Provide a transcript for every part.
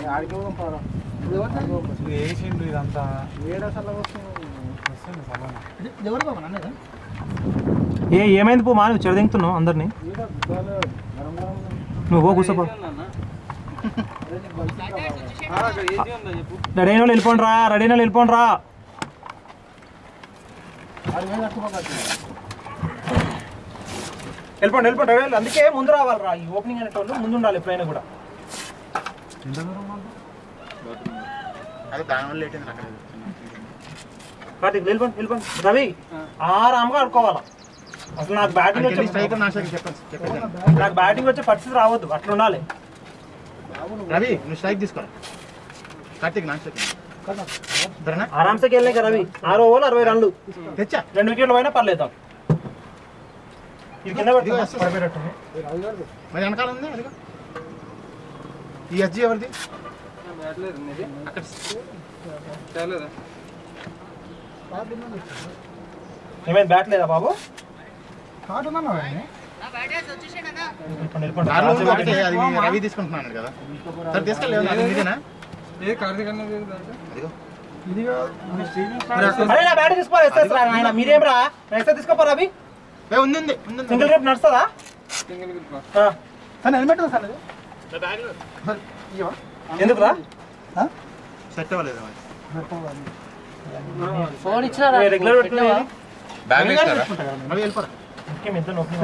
ఆడికి పోదాం పారా వేసిండు ఇదంతా ఏడా సల్ల వస్తుంది వస్తుంది సమానం ఎవరు బాబా నన్నేదా ఏ ఏమైంది పో మా నువ్వు చెడదింగుతున్నావు అందరినీ ఈడ గుడ్డలు గరం గరం నువ్వు పో కూర్చోపో అదే నీకు బలిసిందా రెడీ అయిన వాళ్ళు వెళ్ళిపోండి రా రెడీ అయిన వాళ్ళు వెళ్ళిపోండి రా అది మీద కట్టుకోవచ్చు వెళ్ళిపోండి వెళ్ళిపోండి వెళ్ళి అందుకే ముందు రావాలి రా ఈ ఓపెనింగ్ అనేటోళ్ళు ముందు ఉండాలి ఎప్పుడైనా కూడా ఎంత దూరం వాళ్ళు అది దానివల్ల లేట్ అయింది అక్కడ కార్తీక్ వెళ్ళిపోండి వెళ్ళిపోండి రవి ఆరామ్గా ఆడుకోవాలా అసలు నాకు బ్యాటింగ్ వచ్చే స్ట్రైక్ నా స్ట్రైక్ చెప్పండి చెప్పండి నాకు బ్యాటింగ్ వచ్చే పరిస్థితి రావద్దు అట్లా ఉండాలి రవి నువ్వు స్ట్రైక్ తీసుకో కార్తీక్ నా స్ట్రైక్ సరేనా ఆరామ్సే వెళ్ళే కదా రవి ఆరు ఓవర్లు అరవై రన్లు తెచ్చా రెండు వికెట్లు పోయినా పర్లేదు ఇది కింద ఇదిగో పెట్టుకో, వస్తుంది. పడిపోయేటట్టుంది. మరి వెనకాల ఉంది అదిగో ఈ ఎస్జీ ఎవరిది అక్కడ ఏమైంది బ్యాట్ లేదా బాబు కాటు ఉన్నావా వెళ్ళిపోండి, వెళ్ళిపోండి. కార్లో ఉంది ఒకటి అది రవి తీసుకుంటున్నాను కదా సరే తీసుకెళ్ళి అది మీదేనా అదిగో ఇది అరే నా బ్యాట్ తీసుకోవాలి ఎస్ఎస్ రా నాయన మీరేం రా ఎస్ఎస్ తీసుకోపో రవి ఏ, ఉంది ఉంది ఉంది ఉంది. సింగిల్ రేపు నడుస్తుందా ఆ, సార్ హెల్మెట్ ఉంది సార్ ఇది ఎందుకు రా సెట్ అవ్వలేదు మరి. రెగ్యులర్ పెట్టుకునేది రవి వెళ్ళిపోరా ఇంకేం ఎంత నొప్పి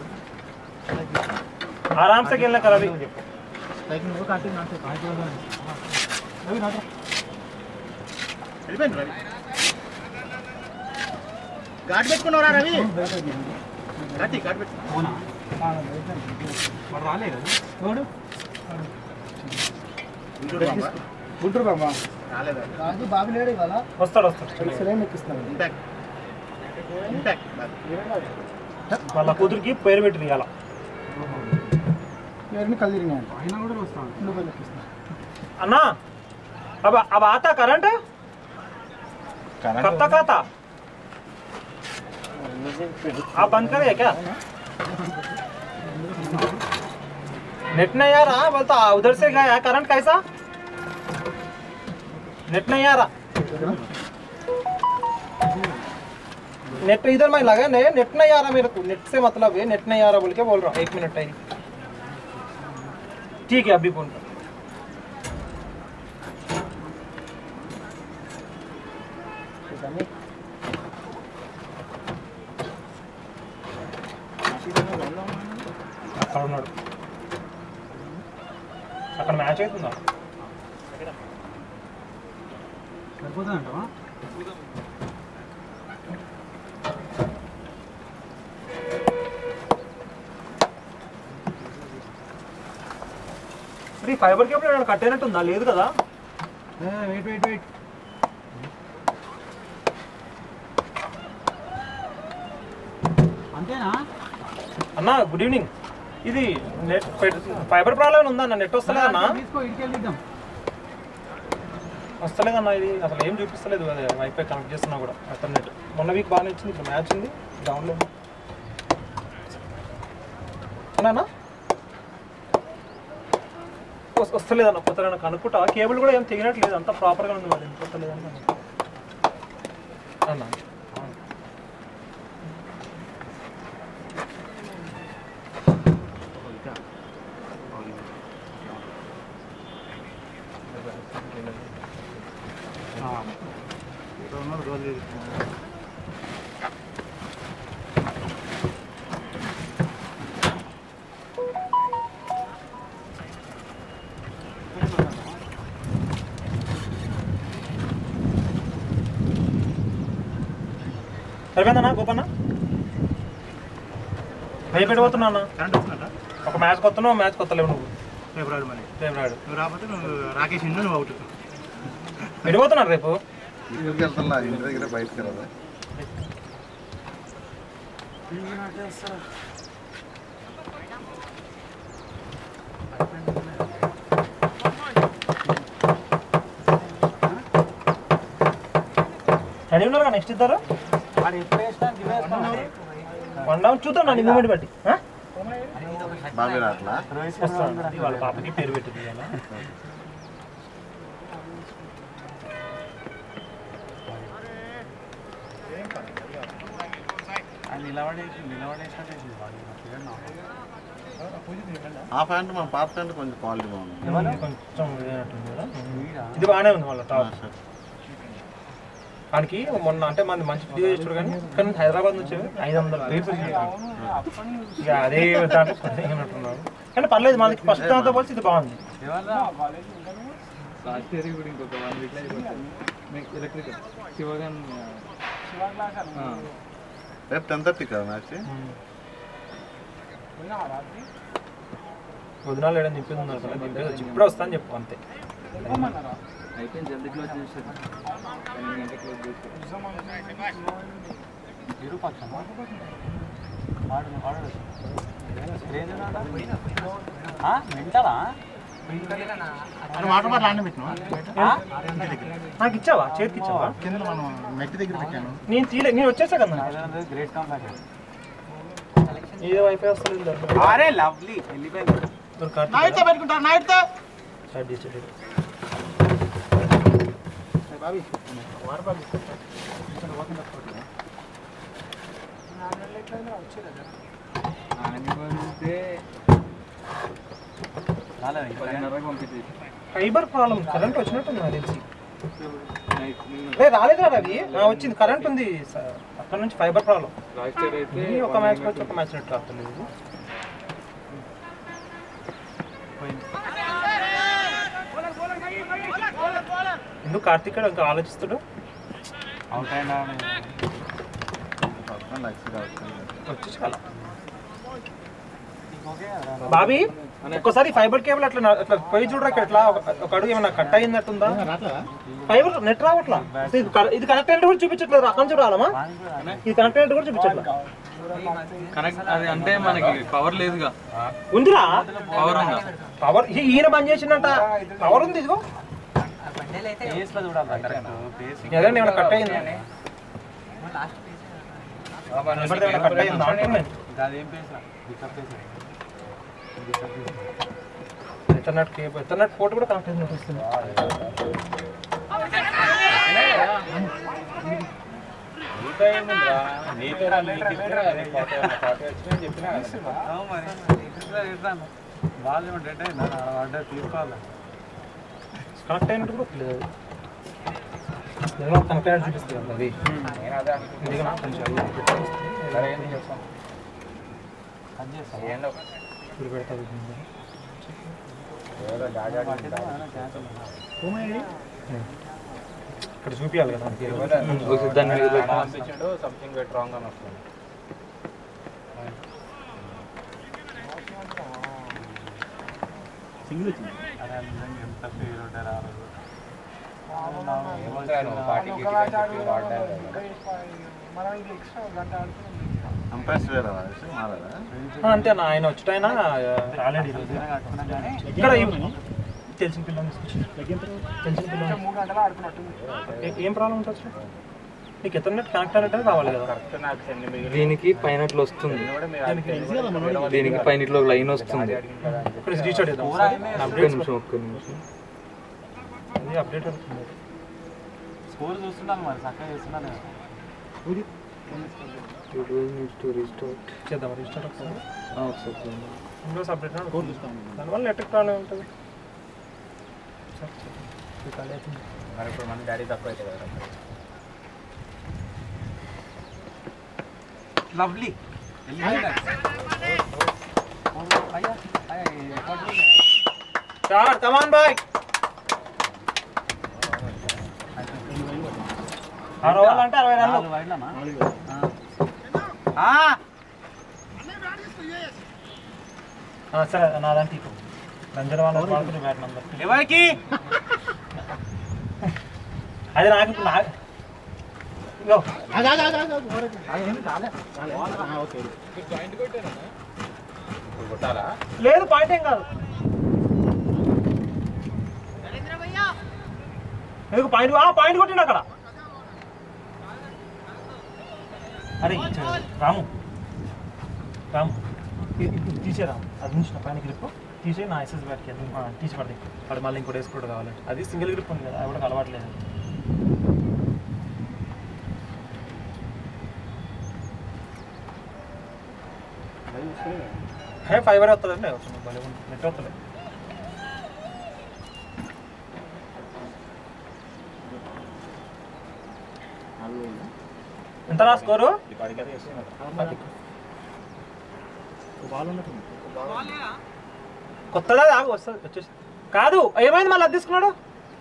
ఆరామ్సే వెళ్ళాక రవి స్ట్రైక్ నువ్వు కార్తీక్ నా స్ట్రైక్ వెళ్ళిపోయింది రవి ఘాట్ పెట్టుకున్నారా రవి కార్తీక్ ఘాట్ పెట్టుకున్నా మరి రాలే కదా గుంటూరు బాంబా? గుంటూరు బాబా రాలేదా రాజు బాబు లేడు ఇవాళ వస్తాడు వస్తాడు సెలైన్ ఎక్కిస్తున్నాడు ఇంపాక్ట్ ఇంపాక్ట్ వాళ్ళ కూతురికి పేరు పెట్టి ఇవాళ ఎవరిని కలిదిరినాడు ఆయన కూడా వస్తాను నువ్వు ఎక్కిస్తున్నా अन्ना अब अब आता करंट कब तक आता आप बंद करें क्या नेट नहीं आ रहा बोलता उधर से गया करंट कैसा नेट नहीं आ रहा नेट इधर मैं लगा नहीं नेट नहीं आ रहा मेरे को नेट से मतलब है नेट नहीं आ रहा बोल के बोल रहा हूँ एक मिनट टाइम ठीक है अभी फोन कर అక్కడ ఉన్నాడు అక్కడ మ్యాచ్ అవుతుందా సరిపోతుందంటావా మరి ఈ ఫైబర్ కేబుల్ ఏమైనా కట్టేనట్టుందా లేదు కదా వెయిట్ వెయిట్ వెయిట్ అంతేనా అన్న గుడ్ ఈవినింగ్ ఇది నెట్ ఫైబర్ ప్రాబ్లం ఉందా అన్న నెట్ వస్తలేదన్నా తీసుకో ఇటుకి వెళ్దాం వస్తలేదన్నా ఇది అసలు ఏం చూపిస్తలేదు అదే వైఫై కనెక్ట్ చేస్తున్నా కూడా అక్కడ నెట్ మొన్న వీక్ బాగానే వచ్చింది ఇప్పుడు మ్యాచ్ ఉంది డౌన్లోడ్ అన్నా వస్తలేదన్న కొత్తగా కనుక్కుంటా కేబుల్ కూడా ఏం తెగినట్లేదు అంతా ప్రాపర్గా ఉంది మరి ఎందుకు వస్తలేదని అన్న సరిపోయిందన్నా గోపన్న భయపెడిపోతున్నా అన్న కరెంట్ వస్తుందా ఒక మ్యాచ్ కొత్తను మ్యాచ్ కొత్తలేవు నువ్వు ఫేవరాడు మరి రేపు రాడు నువ్వు రాకపోతే నువ్వు రాకేష్ ఇండు నువ్వు అవుట్ విడిపోతున్నారు రేపు ఇంటికి వెళ్తున్నా ఇంటి దగ్గర బయటకు వెళ్ళదా రెడీ ఉన్నారు నెక్స్ట్ ఇద్దరు వాడు ఎప్పుడు వేసినా గివ్ వేసుకున్నాడు వన్ డౌన్ చూద్దాం నా మూమెంట్ బట్టి ఆ? బాబే రాట్లా వస్తాడు. వాళ్ళ పాపకి పేరు పెట్టింది ఇవాళ. ఆ ప్యాంట్ మన పాత ప్యాంట్ కొంచెం క్వాలిటీ బాగుంది కొంచెం ఇదైనట్టుంది కదా. ఇది బాగానే ఉంది వాళ్ళ టాప్ వానికి మొన్న అంటే మనది మంచి వీడియో చేస్తాడు కానీ కానీ హైదరాబాద్ నుంచి ఐదు వందల పేర్లు ఇక అదే దాంట్లో కొద్దిగానట్టున్నాడు కానీ పర్లేదు మనకి ఫస్ట్ దాంతో పోల్చి ఇది బాగుంది లాస్ట్ ఇయర్ కూడా ఇంకొక వన్ వీక్ అయిపోతుంది ఎలక్ట్రికల్ శివగన్ రేపు టెన్ థర్టీ కదా మ్యాచ్ వదినాలు ఏడని నింపేది ఉన్నారు కదా నింపేది వచ్చి ఇప్పుడే వస్తా అని చెప్పు అంతే అయిపోయింది జల్దీ క్లోజ్ చేసేది పన్నెండు గంటల క్లోజ్ చేసేది వాటర్ బాటిల్ ఆడిన పెట్టినా నాకు ఇచ్చావా చేతికి ఇచ్చావా కింద మనం మెట్టి దగ్గర పెట్టాను నేను తీలే నేను వచ్చేసా కదా ఏదో వైఫై వస్తుంది అరే లవ్లీ నైట్ పెట్టుకుంటా నైట్ స్టార్ట్ చేసేది పదిన్నరకు పంపించేసి ఫైబర్ ప్రాబ్లం కరెంట్ వచ్చినట్టుంది నాకు తెలిసి నైట్ నిన్న లేదు రాలేదురా రవి ఆ, వచ్చింది కరెంట్ ఉంది స- అక్కడ నుంచి ఫైబర్ ప్రాబ్లం లాస్ట్ ఇయర్ అయితే ఇది ఒక మ్యాచ్ వచ్చి ఒక మ్యాచ్ నెట్ రాస్తుంది ఇది ఎందుకు కార్తీక్ గారు ఇంకా ఆలోచిస్తాడు పక్కన లక్స్ వచ్చేసి కల బాబీ ఒక్కసారి ఫైబర్ కేబుల్ అట్లా నా- అట్లా పోయి చూడరా ఇక్కడ ఎట్లా ఒక- ఒక అడుగు ఏమైనా కట్ అయిందట్టుందా ఫైబర్ నెట్ రావట్లా ఇది కర- ఇది కనెక్ట్ అయినట్టు కూడా చూపించట్లేదు అక్కడ నుంచి రాలమా ఇది కనెక్ట్ అయినట్టు కూడా చూపించట్లేదు కనెక్ట్ అది అంటే మనకి పవర్ లేదుగా ఉందిరా పవర్ ఉందా పవర్ ఈ- ఈయన బంద్ చేసిందంట పవర్ ఉంది ఇదిగో ఏదైనా ఏమైనా కట్ అయిందా ఎవరిది ఏమైనా కట్ అయిందా అంటున్నాను ఎథర్నెట్ కేబుల్ ఎథర్నెట్ పోర్ట్ కూడా కనెక్ట్ అయింది వస్తుంది కనెక్ట్ అయినట్టు కూడా లేదు ఏదైనా కనెక్ట్ అయినట్టు చూపిస్తుంది కదా అది ఇది కూడా కొంచెం అది ఇప్పుడు పెడతా ఇది. ఇక్కడ చూపించాలి కదా మనకి. దాని మీద పెట్టు. సంథింగ్ వెట్ రాంగ్ అని వస్తుంది అంపైర్స్ వేరే మారారా ఆ, అంతే అన్న ఆయన వచ్చి ఆయన రాలేడు ఈరోజు ఇక్కడ ఈ- తెలిసిన పిల్లలు తెలిసిన పిల్లలు ఏ- ఏం ప్రాబ్లం ఉంటుంది అసలు? నీకు ఎత్తనట్టు కనెక్ట్ అయినట్టు రావాలి కదా దీనికి పైన ఇట్లా వస్తుంది దీనికి పైన ఇట్లా లైన్ వస్తుంది ఇక్కడ రీచార్జ్ చేద్దాం ఒక్క అప్డేట్ నిమిషం ఒక్క నిమిషం అది అప్డేట్ అవుతుంది రిస్టార్ట్ చేద్దాం రీస్టార్ట్ ఒకసారి ఒకసారి చూడండి. విండోస్ అప్డేట్ దానివల్ల నెట్కి ప్రాబ్లం ఉంటుంది సరే, సరే. ఇది ఖాళీ అవుతుంది. మరి ఇప్పుడు మన డాడీ తక్కువ అవుతుంది కదా లవ్లీ స్టార్ట్ కమాన్ బాయ్ అరవై ఓవర్లు అంటే అరవై రన్లు ఆ, సరే నా దాంట్లో తీకు రంజన్ వాళ్ళ వాడుకునే బ్యాట్ నంబర్ ఎవరికి అది నాకు ఇప్పుడు నా ఇగో లేదు పాయింట్ ఏం కాదు ఎందుకు పాయింట్ ఆ పాయింట్ కొట్టిండు అక్కడ అరే ఇచ్చాడు. రాము రాము ఇది- ఇది తీసేరా అది నుంచి నా పైన గ్రిప్ తీసి నా ఎస్ఎస్ బ్యాట్కి తీసి పడది వాడు మళ్ళీ ఇంకోటి వేసుకోవడం కావాలి అది సింగిల్ గ్రిప్ ఉంది కదా అది కూడా అలవాట్లేదు హే ఫైబర్ వస్తుందండి వస్తుంది భలే ఉంది నెట్ వస్తుంది ఎంత నా స్కోరు కొత్తదా ఆగు వస్తుంది వచ్చేసి కాదు ఏమైంది మళ్ళీ అది తీసుకున్నాడు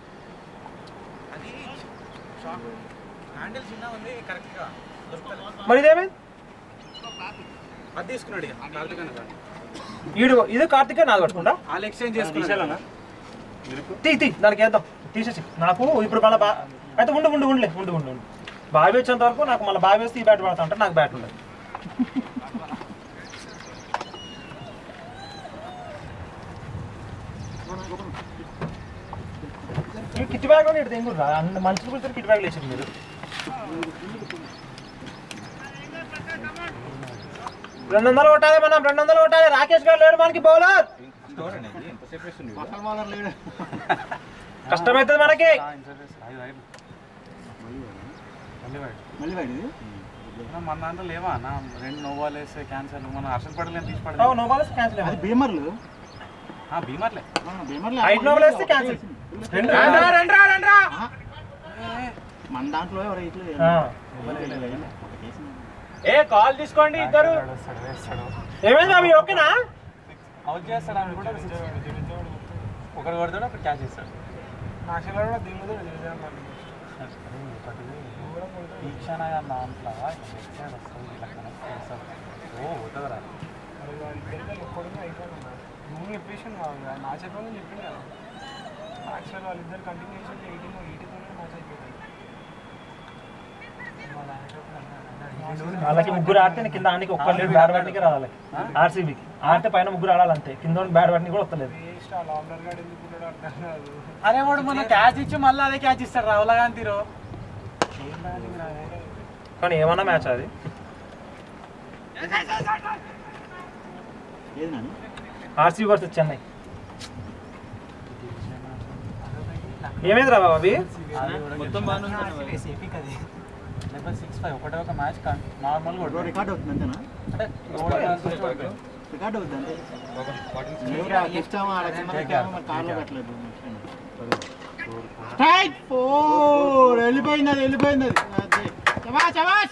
హ్యాండిల్ చిన్న ఉంది కరెక్ట్ గా మరి ఇదేమైంది అది తీసుకున్నాడు ఇక కార్తీక్ అన్న కాదు. ఈడు ఇది కార్తికే నాది పట్టుకుంటా వాళ్ళు ఎక్స్చేంజ్ చేసుకున్నాడు తీ తీ దానికి వేద్దాం తీసేసి నాకు ఇప్పుడు మళ్ళీ బా అయితే ఉండు ఉండు ఉండలే ఉండు ఉండు ఉండు బావి వచ్చేంత వరకు నాకు మళ్ళీ బావి వేస్తే ఈ బ్యాట్ పడతా అంటే నాకు బ్యాట్ ఉండదు ఈ కిట్ బ్యాగ్ ఇటు తెంగురా అన్ని మనుషులు కూర్చొని కిట్ బ్యాగ్ వేసారు మీరు రెండు వందలు కొట్టాలి మనం రెండు వందలు కొట్టాలి రాకేష్ గారు లేడు మనకి బౌలర్ కష్టమవుతుంది మనకి మన దాంట్లో లేవా అన్న రెండు నోవాలు వేస్తే క్యాన్సర్ మనం అసలు పడలేము తీసి ఓ, పడలేము నో బాల్స్ క్యాన్సిల్ అది బీమర్లు ఆ, భీమర్లే ఆ, బీమర్లు హైట్ నో బాల్ వేస్తే క్యాన్సిల్ రెండు ఆ, మన దాంట్లో ఎవరు ఇట్లా ఆ. ఏ కాల్ తీసుకోండి ఇద్దరు ఏమైంది అవి ఓకేనా అవుట్ చేస్తాడు ఆమె కూడా ఒకరు కొడతాడు ఒకరు క్యాచ్ చేస్తాడు తీక్షణ దాంట్లో ఎక్సైడ్ వస్తుంది ఇలా కనెక్ట్ చేస్తాడు ఓ అవుతుందిరా నువ్వు చెప్పేసి నా చెప్పాలని చెప్పింది కదా యాక్చువల్ వాళ్ళిద్దరు కంటిన్యూషన్ ఎయిటీన్ ఎయిటీతోనే మ్యాచ్ అయిపోయింది వాళ్ళకి ముగ్గురు ఆడితే కింద ఆనికి ఒక్క లేడు బ్యాట్ బ్యాట్నికి రావాలి ఆర్సీబీకి ఆడితే పైన ముగ్గురు ఆడాలి అంతే కింద బ్యాట్ బ్యాట్ని కూడా వస్తలేదు వేస్ట్ ఆ లాబ్లర్ గాడు ఎందుకు ఉన్నాడు అర్థం కాదు అరే వాడు మొన్న క్యాచ్ ఇచ్చి మళ్ళీ అదే క్యాచ్ ఇస్తాడు రావుల గాంధీరో కానీ ఏమన్నా మ్యాచ్ అది ఏది నాని ఆర్సీబీ వర్సెస్ చెన్నై ఏమైంది రా బాబు అవి మొత్తం బాగానే నెంబర్ సిక్స్ ఫైవ్ ఒకటే ఒక మ్యాచ్ నార్మల్గా ఇప్పుడు రికార్డ్ అవుతుంది అంతేనా అంటే రికార్డ్ అవుతుంది అంతే ఎవరు ఇస్తామా ఆడ కింద పెట్టామా మరి కార్లో పెట్టలేదు స్ట్రైట్ ఫోర్ వెళ్ళిపోయింది అది వెళ్ళిపోయింది అది అదే శబాష్ శబాష్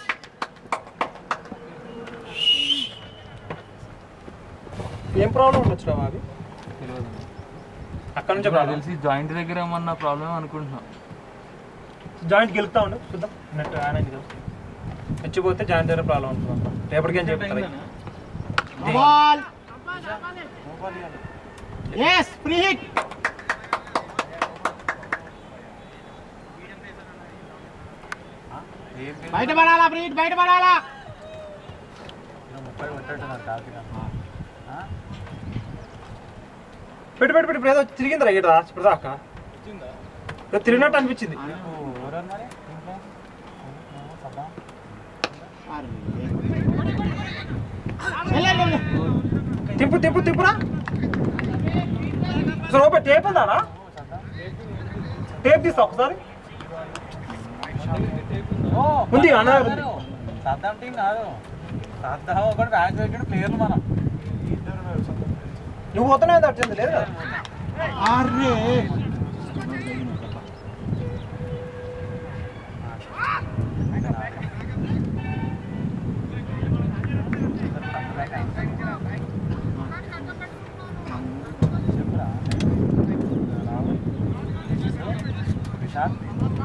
ఏం ప్రాబ్లం ఉండొచ్చు రా అవి అక్కడ నుంచే నాకు ప్రాబ్లం తెలిసి జాయింట్ దగ్గర ఏమన్నా ప్రాబ్లం అనుకుంటున్నా జాయింట్ గెలుపుతా ఉండు చూద్దాం నెట్ ఆయన తెచ్చిపోతే జాయింట్ దగ్గర ప్రాబ్లం ఉంటుంది రేపటికేం చెప్తారు బాల్ ఎస్ ఫ్రీ హిట్ బయట పడాలా ఫ్రీ హిట్ బయట పడాలా ముప్పై కొట్టేట్టున్నారు కార్తీక్ పెట్టి పెట్టి పెట్టి ఇప్పుడు ఏదో తిరిగిందిరా ఇక్కడ ఇప్పుడు దాకా ఏదో తిరిగినట్టు అనిపించింది ఎవరు మరి ఇంట్లో సద్దాం తిప్పు తిప్పు తిప్పురా అసలు ఓపెన్ టేప్ ఉందారా టేప్ తీస్తా ఒకసారి ఉంది అన్నారు ఉంది సద్దాం టీం కాదు సద్దాం ఒకటి మ్యాచ్ పెట్టిన ప్లేయర్లు మనం నువ్వు పోతూనే వచ్చింది లేదు కదా అరే చెప్పురా రాహుల్ విశాల్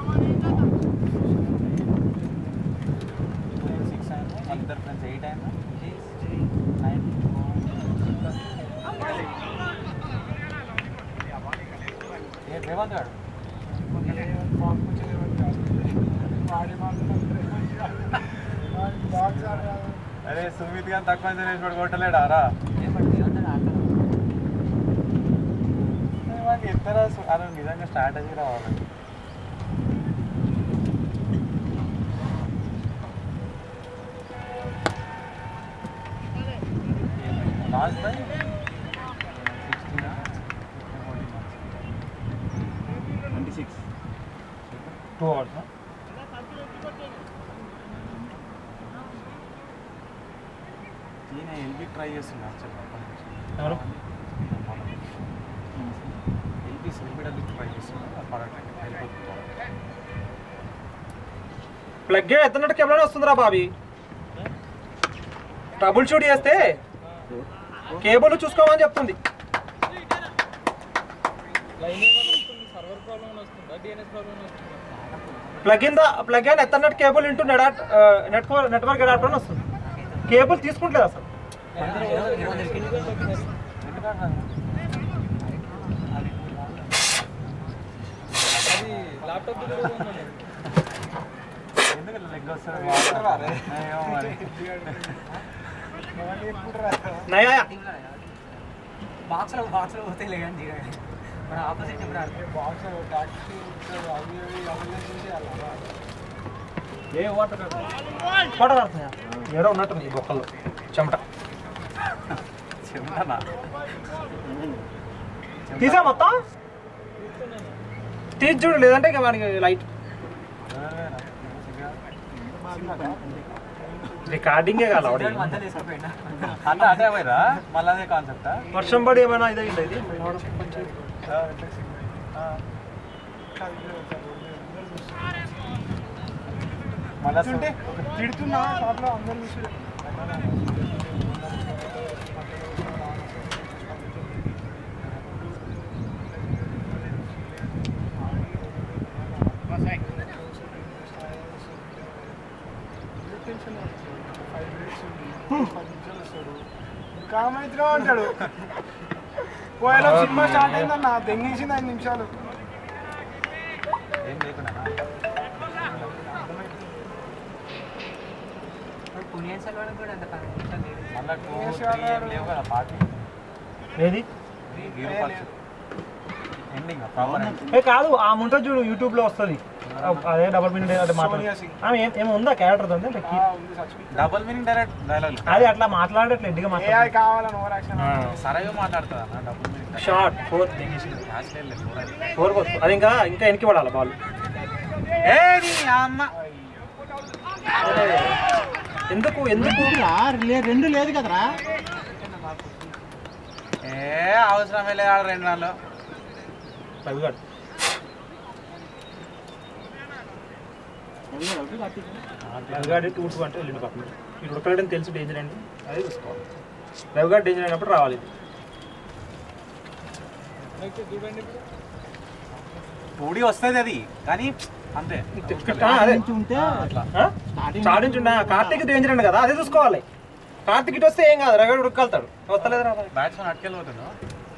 సిక్స్ అయింది మన ఇద్దరు ఫ్రెండ్స్ ఎయిట్ అయింది నైన్ ఏ రేవంత్ గారు అరే సుమిత్ గారు తక్కువ చేసి వాడు కొట్టలేడా రా వాడికి ఇద్దరు అరే నిజంగా స్ట్రాటజీ రావాలి last by sixteen eighty six two hours ఈయన ఎల్బీ ట్రై చేస్తున్నా ఎవరు ఎల్బీ సెల్బీ ట్రై చేస్తున్నా పడట్లేదు వెళ్ళిపోతుంది ప్లగ్ ఎత్తనట్టు కెమెరా వస్తుందిరా బాబీ ట్రబుల్ షూట్ చేస్తే కేబుల్ చూసుకోమని చెప్తుంది లైన్ ఏమైనా వస్తుంది సర్వర్ ప్రాబ్లం వస్తుందా డిఎన్ఎస్ ప్రాబ్లం వస్తుందా plug in the plug in ఎత్తనట్టు cable into net network network adapter అని వస్తుంది కేబుల్ తీసుకుంటలేదు అసలు అది ల్యాప్టాప్ దగ్గర కూడా ఉందండి ఎందుకు లెగ్ వస్తుంది ఏమో మరి నయా బాక్స్లో బాక్స్లో పోతే లేదండి మన ఆపోజిట్ చెప్పినారు బాక్స్ ట్యాక్సీ అవి ఇవి అవి చేసి అలా ఏ వాటర్ ఫోటో పడుతున్నాయా ఏడో ఉన్నట్టుంది ఈ బొక్కల్లో చెమట చెప్తానా తీసా మొత్తం తీసి చూడు లేదంటే ఇక మనకి లైట్ రికార్డింగే కాదు ఆవిడ అంతా తీసుకుపోయినా అంతా అదే పోయిరా మళ్ళీ అదే కాన్సెప్టా వర్షం పడి ఏమైనా ఇదే ఇది మళ్ళీ అంటే తిడుతున్నా షాప్లో అందరు చూసి కామైతుగా అంటాడు పోయిన సినిమా స్టార్ట్ అయిందన్న దెంగేసింది ఐదు నిమిషాలు ఏం లేకుండా పుణ్యం సెలవులకు కూడా అంత పని లేదు మళ్ళీ టూ త్రీ ఏం లేవు కదా పార్టీ ఏది జీరో పర్సెంట్ ఎండింగ్ ప్రాబ్లం ఏ కాదు ఆ ముంట చూడు యూట్యూబ్ లో వస్తుంది అదే డబల్ మినిట్ అదే మాట్లాడు సోనియా సింగ్. ఆమె ఏం- ఏమో ఉందా క్యారెక్టర్ ఉంది అంటే ఆ, ఉంది చచ్చిపోయింది డబుల్ మీనింగ్ డైరెక్ట్ డైలాగ్ అది అట్లా మాట్లాడట్లేదు ఇంటిగా ఏఐ మాట్లాడు కావాలని ఓవర్ యాక్షన్ సరగా మాట్లాడుతుందా అన్న double meaning short four cash లేదు ఫోర్ కొట్టు అది ఇంకా ఇంకా వెనక్కి పడాలి బాల్ ఏ నీ అమ్మ ఎందుకు ఎందుకు రెండు లేదు కదరా ఏ అవసరమే లేదు ఆడ రెండు నెలలు రవిగాడు రవిగాడి టూ టూ అంటే వెళ్ళిండు పక్కన ఇటు ఉడకలేడని తెలుసు డేంజర్ అండి అదే చూసుకోవాలి రవిగాడు డేంజర్ అయినప్పుడు రావాలి ఇది. చూడండి ఇప్పుడు పూడి వస్తుంది అది కానీ అంతే ఆ, అదే ఉంటే అట్లా ఆ? స్టార్ట్ నుంచి ఉండే కార్తీక్ డేంజర్ అండి కదా అదే చూసుకోవాలి కార్తీక్ ఇటు వస్తే ఏం కాదు రవిగాడు ఉడకలుతాడు వస్తలేదు రా బ్యాట్స్మెన్ అట్టుకెళ్ళిపోతున్నావు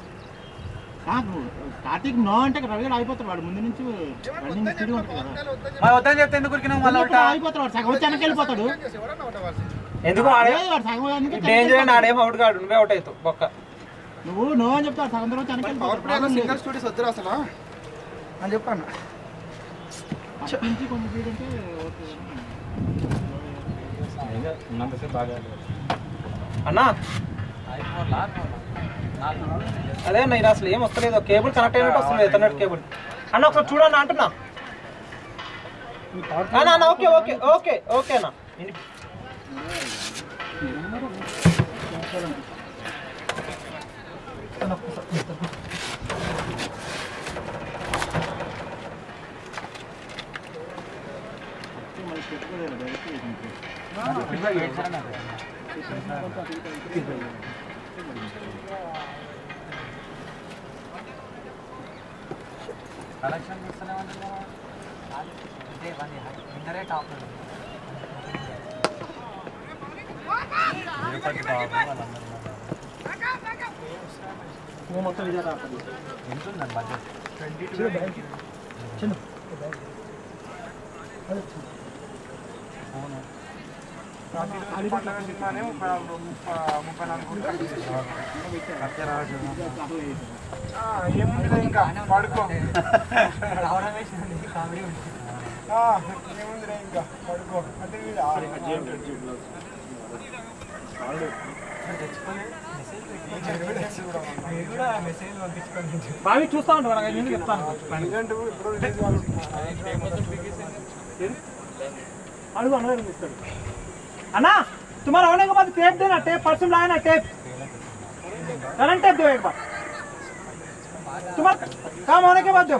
కార్తీక్ నో అంటే రవి అయిపోతాడు వాడు ముందు నుంచి రన్నింగ్ స్పీడ్ ఉంటుంది కదా మరి వద్దని చెప్తే ఎందుకు ఉరికినావు మళ్ళీ ఇప్పుడు అయిపోతాడు వాడు సగం వచ్చి వెనక్కి వెళ్ళిపోతాడు ఎందుకు ఆడే లేదు, వాడు సగం వెనక్కి డేంజర్ అండి ఆడేం అవుట్ కాడు నువ్వే అవుట్ అవుతావు బొక్క నువ్వు నో అని చెప్తాడు సగం తర్వాత వెనక్కి వెళ్ళిపోతాడు సింగల్ స్టూడియోస్ వద్దురా అసలు అని చెప్పాను ఫస్ట్ నుంచి కొంచెం స్పీడ్ ఉంటే ఓకే అన్నా ఐఫోన్ లాక్ నాలుగు అదే అన్న ఇది అసలు ఏం వస్తలేదు కేబుల్ కనెక్ట్ అయినట్టు వస్తుంది ఎథర్నెట్ కేబుల్ అన్న ఒకసారి చూడన్నా అంటున్నా అన్న అన్న ఓకే ఓకే ఓకే ఓకే అన్న ఇని- అన్న, ఒక్కసారి. మళ్ళీ పెట్టుకోలేదు డైరెక్ట్ ఇంకా ఎయిట్ సెవెన్ అదే. కలెక్షన్ చూస్తూనే ఉంటున్నావా? ఇదే వన్ విన్నరే టాప్ తిరుపతి బాబు వాళ్ళందరూ ఉన్నారు. నువ్వు మొత్తం ఇదే రాకపోతే. ఎంత ఉందండి బడ్జెట్ చిన్న ఫోను సినిమానే ముప్పై నాలుగు ముప్పై ముప్పై నాలుగు కోట్లు సత్యరాజు ఆ, ఏముంది ఇంకా పడుకో రావడం వేసింది కామెడీ ఉంటుంది ఆ, ఏముందిరా ఇంకా పడుకో అంటే వీడు ఆ- మీరు కూడా మెసేజ్ పంపించుకోండి బావి చూస్తా ఉంటాను నాకు ఎందుకు చెప్తాను ఎందుకంటే ఇప్పుడు రిలీజ్ కావాలి అడుగు అన్న ఇస్తాడు అన్నా तुम्हारा होने के बाद टेप देना टेप परसों लाया ना टेप करंट टेप दो एक बार तुम्हारा काम होने के बाद दो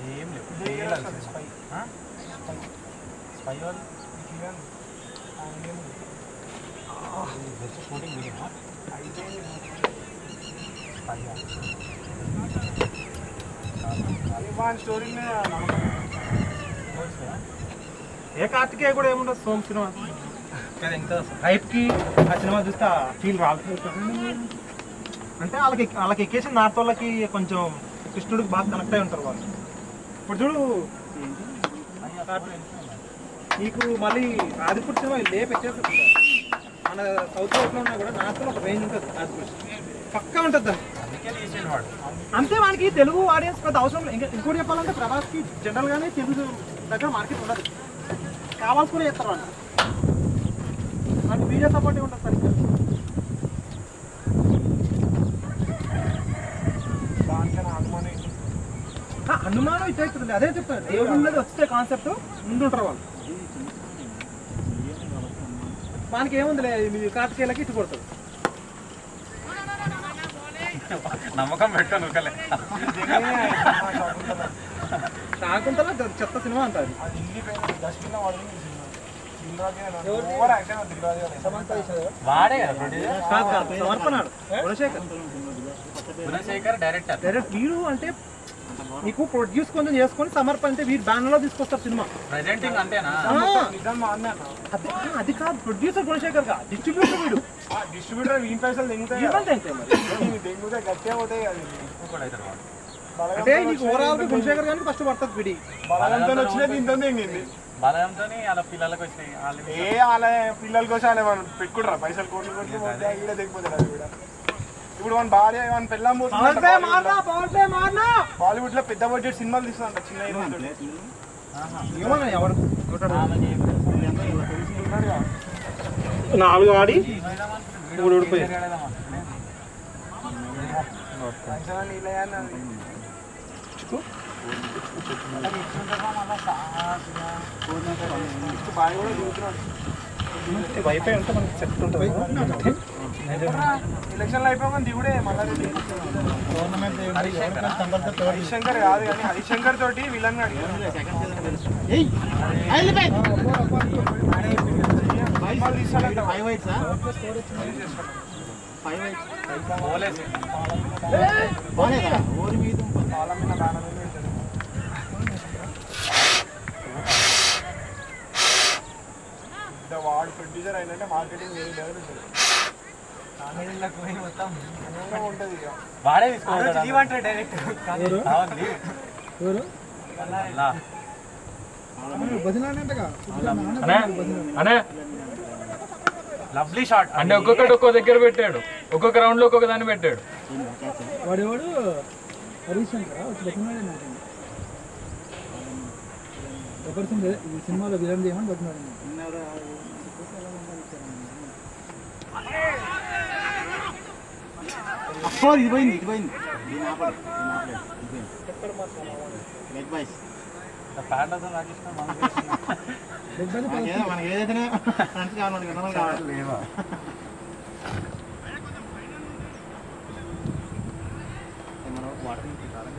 వాని స్టోరీ మీద నమ్మకం ఏ కార్తికేయ కూడా ఏముండదు సోమ్ సినిమా హైప్కి ఆ సినిమా చూస్తే ఫీల్ రాదు అంటే వాళ్ళకి వాళ్ళకి ఎక్కేసిన నార్త్ వాళ్ళకి కొంచెం కృష్ణుడికి బాగా కనెక్ట్ అయి ఉంటారు వాళ్ళు ఇప్పుడు చూడు నీకు మళ్ళీ ఆదిపుర్ సినిమా లేపు ఎక్కేస్తుంది మన సౌత్ ఎట్లా ఉన్నా కూడా నార్త్లో ఒక రేంజ్ ఉంటుంది ఆదిపుర్ పక్కా ఉంటుంది దానికి అంతే మనకి తెలుగు ఆడియన్స్ పెద్ద అవసరం లేదు ఇంకా ఇంకోటి చెప్పాలంటే ప్రభాస్కి జనరల్గానే తెలుగు దగ్గర మార్కెట్ ఉండదు కావాల్సుకునే చేస్తారు వాళ్ళు అంటే మీడియా సపోర్ట్ ఉంటుంది సరిగ్గా దానికన్నా అనుమానం ఏంటి? ఆ, అనుమానం ఇటు అవుతుంది అదే చెప్తాను దేవుడు ఉన్నది వస్తే కాన్సెప్ట్ ముందుంటారు వాళ్ళు మనకి ఏముందిలే మీ కార్తికేయులకి ఇటు కొడతాడు నమ్మకం పెట్టాను ఒకలే నిజంగానే ఆ సినిమా శకుంతల. శాకుంతల చెత్త సినిమా అంటారు అది వెళ్ళిపోయింది డస్ట్బిన్ లో పడింది ఈ cinema Dil Raju over action Dil Raju garu. వాడే కదా ప్రొడ్యూసర్ కాదు కాదు సమర్పణాడు గుణశేఖర్ గుణశేఖర్ డైరెక్టర్ డైరెక్ట్ వీడు అంటే నీకు ప్రొడ్యూస్ కొంచెం చేసుకొని సమర్పణ అంటే వీరు బ్యానర్ లో తీసుకొస్తారు సినిమా ప్రెజెంటింగ్ అంతేనా ఆ, నిజం మా అన్న అన్న. అది అది కాదు ప్రొడ్యూసర్ గుణశేఖర్ గా డిస్ట్రిబ్యూటర్ వీడు ఆ డిస్ట్రిబ్యూటర్ వీన్ పైసలు దెంగుతాయి కదా. ఇవ్వండి అంతే మరి ఇవి దెంగుతాయి గట్టిగా పోతాయి కదా ఇవి. ఇంకోటి అవుతాడు వాడు బలగంతో అంటే నీకు వచ్చినాయి, ఓవరాల్ దీంతో గుణశేఖర్ గారికి ఫస్ట్ పడుతుంది పిడి బలగంతో వచ్చినా దీంతో దెంగింది బలంతో వాళ్ళ పిల్లలకు వచ్చినాయి వాళ్ళు ఏ వాళ్ళ పిల్లల కోసం వాళ్ళే మనం పెట్టుకుంటారా పైసలు కోట్లు కోట్లు పోతే ఈడ దిగిపోతాడు అది కూడా ఇప్పుడు మన భార్య మన పెళ్ళాం పవర్ ప్లే మారనా పవర్ ప్లే మారనా బాలీవుడ్ లో పెద్ద బడ్జెట్ సినిమాలు తీస్తుందంట చిన్న హీరోతో ఏమన్నా ఎవరు ఉన్నాడుగా. నాలుగు ఆడి మూడు ఊడిపోయాయి పైసలు నీళ్ళయ్యా అన్నది. ఇప్పుడు బాయ్ కూడా దిగుతున్నాడు వైఫై ఉంటే మనకి సెట్ ఉంటుంది ఎలక్షన్లు అయిపోయాక దిగుడే మళ్ళీ హరిశంకర్ కాదు కానీ హరిశంకర్ తోటి విలన్ అడిగారు సినిమాలు తీస్తాడంట ఫైవ్ వైట్సా ఫైవ్ వైట్స్ పోలేసి బాగాలేదా ఓరి మీద వాళ్ళ మీద బాగా పెట్టాడు ఇంత వాడు ప్రొడ్యూసర్ అయినంటే మార్కెటింగ్ వేరే లెవెల్ ఉంటుంది అనువుగా ఉంటుంది ఇక వాడే తీసుకుంటాడు డైరెక్ట్ ఎవరు లవ్లీ షాట్ అంటే ఒక్కొక్కటి ఒక్కో దగ్గర పెట్టాడు ఒక్కొక్క రౌండ్ లో ఒక్కొక్క దాన్ని పెట్టాడు వాడేవాడు హరీష్ శంకర్ వచ్చి బతిమాడే నాకు ఒకరి ఈ సినిమాలో విలన్ చేయమని బతిమాడు అప్పో ఇది పోయింది ఇది పోయింది దీని ఆపడు దీని ఆపలేదు ఇది పోయింది లెగ్ బాయ్స్ ప్యాంట్ అసలు నాకు ఇష్టం మనకి మనకేదో మనకి ఏదైతేనే ఫ్రెండ్స్ కావాలి మనకి విన్నలు కావాలి మనం వాటర్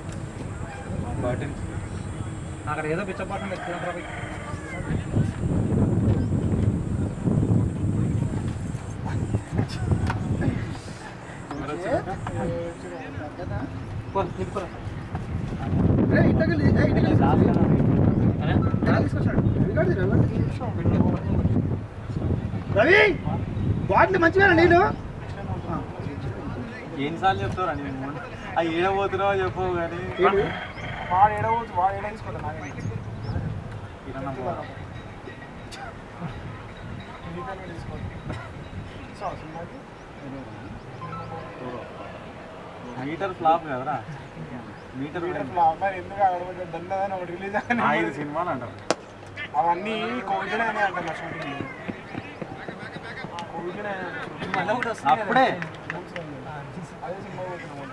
అక్కడ ఏదో పిచ్చపాటం ఎత్తుకున్నారు రవి బాటిల్ మంచిగా నీళ్ళు ఎన్నిసార్లు చెప్తారా నేను అవి ఏడబోతున్నావో చెప్పవు కానీ వాడు ఏడవచ్చు వాడు ఏడ తీసుకోవాలి నాకే కిరణం పోరా. ఇండిపెండెంట్ తీసుకోవాలి సో సినిమాకి మీటర్ ఫ్లాప్ కదరా మీటర్ మీటర్ ఫ్లాప్ మరి ఎందుకు అక్కడ దన్నదని ఒకటి రిలీజ్ ఐదు సినిమాలు అంటారు అవన్నీ కోవిడ్ అనే అంటారు షూటింగ్ కోవిడ్ ఊరికే అప్పుడే అదే సినిమా పోతున్నాం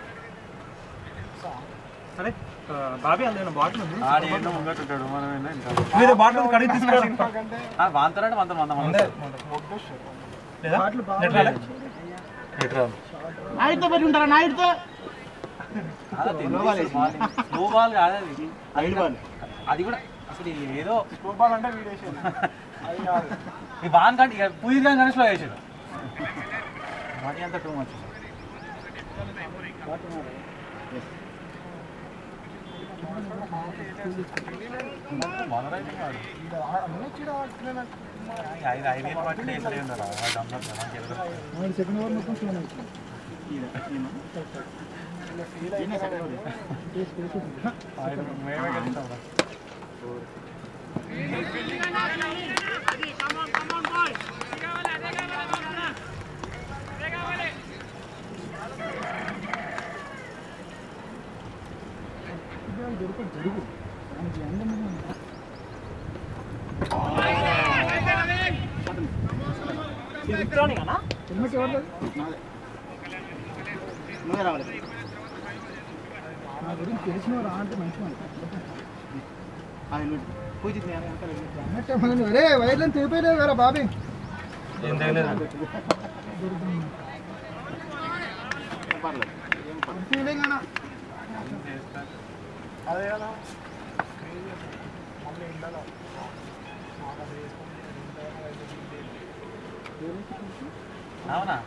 సరే ఆ, బాబీ అందులో బాటిల్ ఉంది ఆడి ఏంటో ముంగట్టుంటాడు మనం ఏంటో ఇంకా మీద బాటిల్ ఉంది కడిగి తీసుకురా కంటే ఆ, వాంతరాడు వంత వంద మంది మొగ్గు వస్తారు లేదా నెట్ రాలే? ఎట్రా నాయుడుతో పెట్టి ఉంటారా నాయుడుతో స్లో బాల్ కాదు అది ఐదు బాల్ అది కూడా అసలు ఏదో ఫుట్బాల్ అంటే వీడేసేది అది కాదు ఈ వాన్ కంటే ఇక పూజ కానీ స్లో వేసాడు మరి అంత టూ మచ్ మొదలైంది కాదు అన్నీ చీడ పట్టుకునే నాకు ఐదు ఐదు వేలు పట్టి వేసలే ఉన్నారా దమ్మ సెకండ్ ఓవర్ మొత్తం ఫోన్ వచ్చింది మేమే గెలుస్తాం హెల్మెట్ ఎవరు నువ్వే రావాలి నా గురించి తెలిసిన రా అంటే మంచి హెల్మెట్ పూజ హెల్మెట్ రే వైర్లను తెగిపోయినావు కదా బాబీ ఏం తగలేదు ఫీలింగ్ అన్నా అదే కదా మళ్ళీ ఇంట్లో మాకు అది వేసుకొని అవునా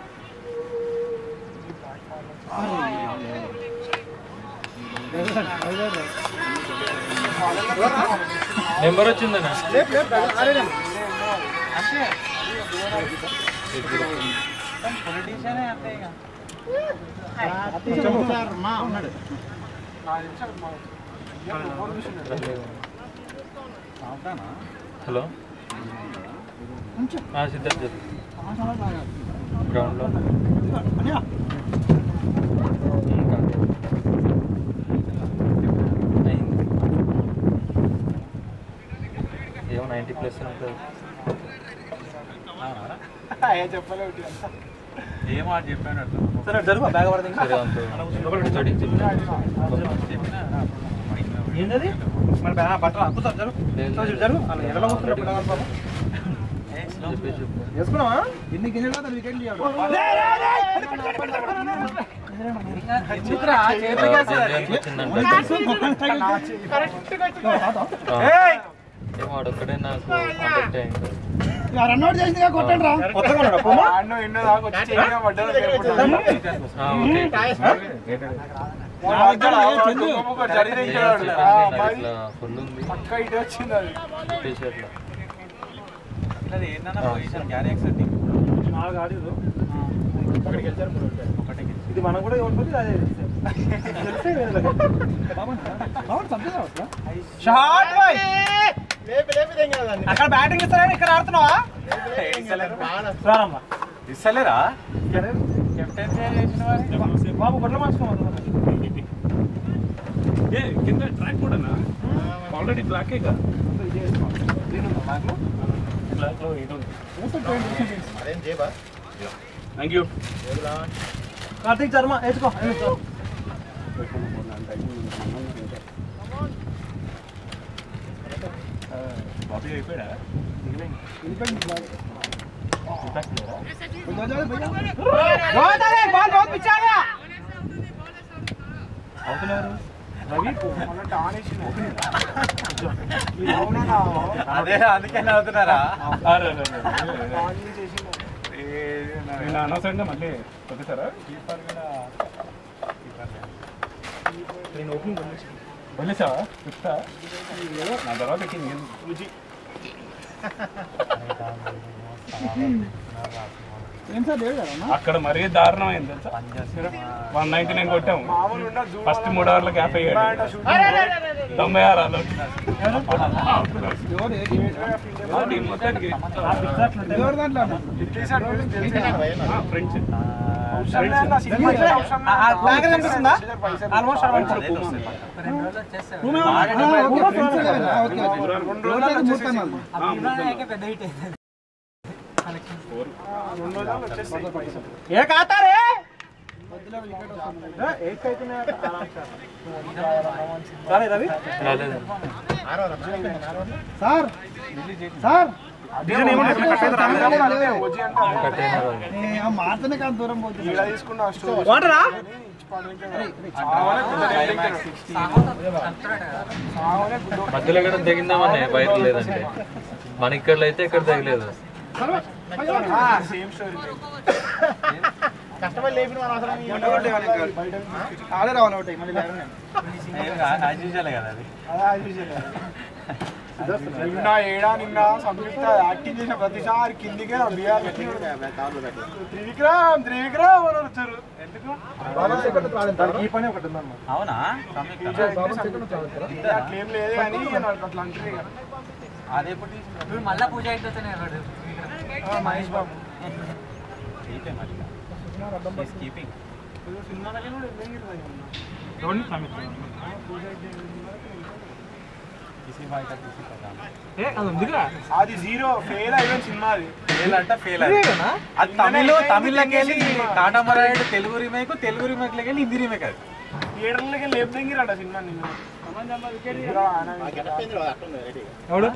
నెంబర్ వచ్చిందనా పొలిటీషియనే అంతే ఇక మా ఉన్నాడు నాకు తెలిసి అది మా ఇయ్య ఎవరు చూసిండు? అవుతానా హలో ఆ, సిద్ధార్థ్ చెప్పు గ్రౌండ్లో అయింది ఏమో నైంటీ ప్లస్ ఉంటుంది అవునా అయ్యా చెప్పలేవు ఇటు అంతా. ఏం మాట చెప్పాను అట్లా సరే జరుగు బ్యాగ్ పడదు ఇంకా సరే అంత స్టడీ చెప్పినా ఏంటది మన బ్యాగ్ బట్టలు అద్భుతం జరుగు లేదు. జరుగు, జరుగు అలా ఎర్రలో వస్తున్నా పిల్లగాడు పాపం. చెప్పేసి చెప్పు వేసుకున్నావా ఎన్ని గిన్నెలు కదా వికెట్లు ఎందుకురా ఆ, చేతికి వేస్తారా? జయంతి వచ్చిందంట ఆ, ఏమో ఆడొక్కడే నాకు కాంటాక్ట్ అయింది రన్అట్ చేసింది కొట్టండి రా కొత్తగా ఉన్నాడా పూమా? ఆడనో ఎన్నో దాకా వచ్చి చేయగా పడ్డదో లేకపోతే. ఆ, ఓకే వాడు అక్కడ వాడు దొంగ జరిగిన ఏ, ఇచ్చాడు. చెప్పేసి ఆ, నాకు మరి ఇట్లా ఫుల్ ఉంది పక్క ఇటు వచ్చింది అది చెప్పేసి అట్లా అది ఏంటన్నా పొజిషన్ గ్యారీ యాక్సెప్ట్ నాలుగు ఆడిలు ఒకటి గెలిచారు మూడు ఓడిపోయారు. ఒకటే గెలిచి. ఇది మనం కూడా ఓడిపోతే అదే తెలిసే వీళ్ళకి. షాట్ బాయ్ లేపి లేపి తెంగేదాన్ని అక్కడ బ్యాటింగ్ ఇస్తారా ఇక్కడ ఆడుతున్నావా రానమ్మా ఇస్తలేరా కెప్టెన్ చేసిన వారి బాబు గొడ్ల మార్చుకోవాలి కింద ట్రాక్ కూడా ఆల్రెడీ బ్లాకే కదా అదేం చేయబా థ్యాంక్ యూ కార్తీక్ శర్మ వేసుకో బాబీ అయిపోయాడా బాల్ బాల్ పిచ్చాగా మళ్ళీ టాన్ వేసింది. ఇది అవునా? అదే అందుకే నవ్వుతున్నారా టాన్ చేసిండు. నేను అనవసరంగా మళ్ళీ కొట్టేశారా నేను ఓపెనింగ్ వదిలేసావా చెప్తా నా తర్వాత ఎక్కింది రుచి ఏం సార్ లేదు కదా అక్కడ మరీ దారుణమైంది తెలుసా వన్ నైన్టీ నైన్ కొట్టాము మామూలు ఉన్న జూ ఫస్ట్ మూడు అవర్లకు యాభై ఏడు బయట షూటింగ్ తొంభై ఆరు అలా ఎవరు మొత్తానికి ఎవరు దాంట్లో ఇట్లేసాడు తెలుసు. ఫ్రెండ్స్ అవసరం లేదు నా సినిమా ఇక్కడ అవసరం లేదు. బ్యాగ్ కనిపిస్తుందా పైసలు ఆల్మోస్ట్ రెండు రోజులు వచ్చేసి ఆల్మోస్ట్ రెండు రోజులు వచ్చేస్తాయి పైసలు ఏ కాతారే రాలే రవి రాలేదు సార్ సార్ డిజైన్ ఏమన్నా ఎట్లా కట్ అయిందా? తమిళనాడు కూడా అంతే, ఓజీ అంటారు. కట్ అయిన రాలేదు మారుతూనే కాదు దూరం పోతుంది ఈడ తీసుకున్న ఆ స్టోరీ వాటరా ఇచ్చి పడేయటం. సావనే గుద్ద తింటాడు. సావనే గుద్ద మధ్యలో ఎక్కడ తెగిందామని బయట లేదంటే మన ఇక్కడ అయితే ఇక్కడ తగలేదు సేమ్ స్టోరీ కష్టపడి లేపిన మన అవసరం ఆడే రావాలి ఒకటి మళ్ళీ లేరు యాజ్ యూజువల్ కదా అది నిన్న ఏడా నిన్న సంయుక్త యాక్టింగ్ చేసిన ప్రతిసారి కిందికే బీఆర్ త్రివిక్రమ్ త్రివిక్రమ్ అని వచ్చారు ఎందుకు ఈ పని ఒకటి ఉందన్నమాట అవునా అట్లేం లేదు కానీ నాకు అట్లా అంటారు ఇక. అదే ఎప్పుడు మళ్ళా పూజ అయితేనే ఆ, మహేష్ బాబు తీపే మరి కీపింగ్ ఏదో సినిమాలకి కూడా వెళ్ళేది కదా మొన్న. ఎవరిని సమీక్ష కిసి బాయ్ కా కిసి పదా ఏ అది ఉందిగా అది జీరో ఫెయిల్ అయిపోయిన సినిమా అది ఫెయిల్ అంటే ఫెయిల్ అది అది తమిళ తమిళ్లోకి వెళ్ళి కాటమరాయుడు తెలుగు రీమేక్ తెలుగు రీమేక్ లకి వెళ్ళి హిందీ రీమేక్ అది థియేటర్లకి లేపుదెంగిరాడు ఆ సినిమా నిన్న హీరో ఆయన ఎవడు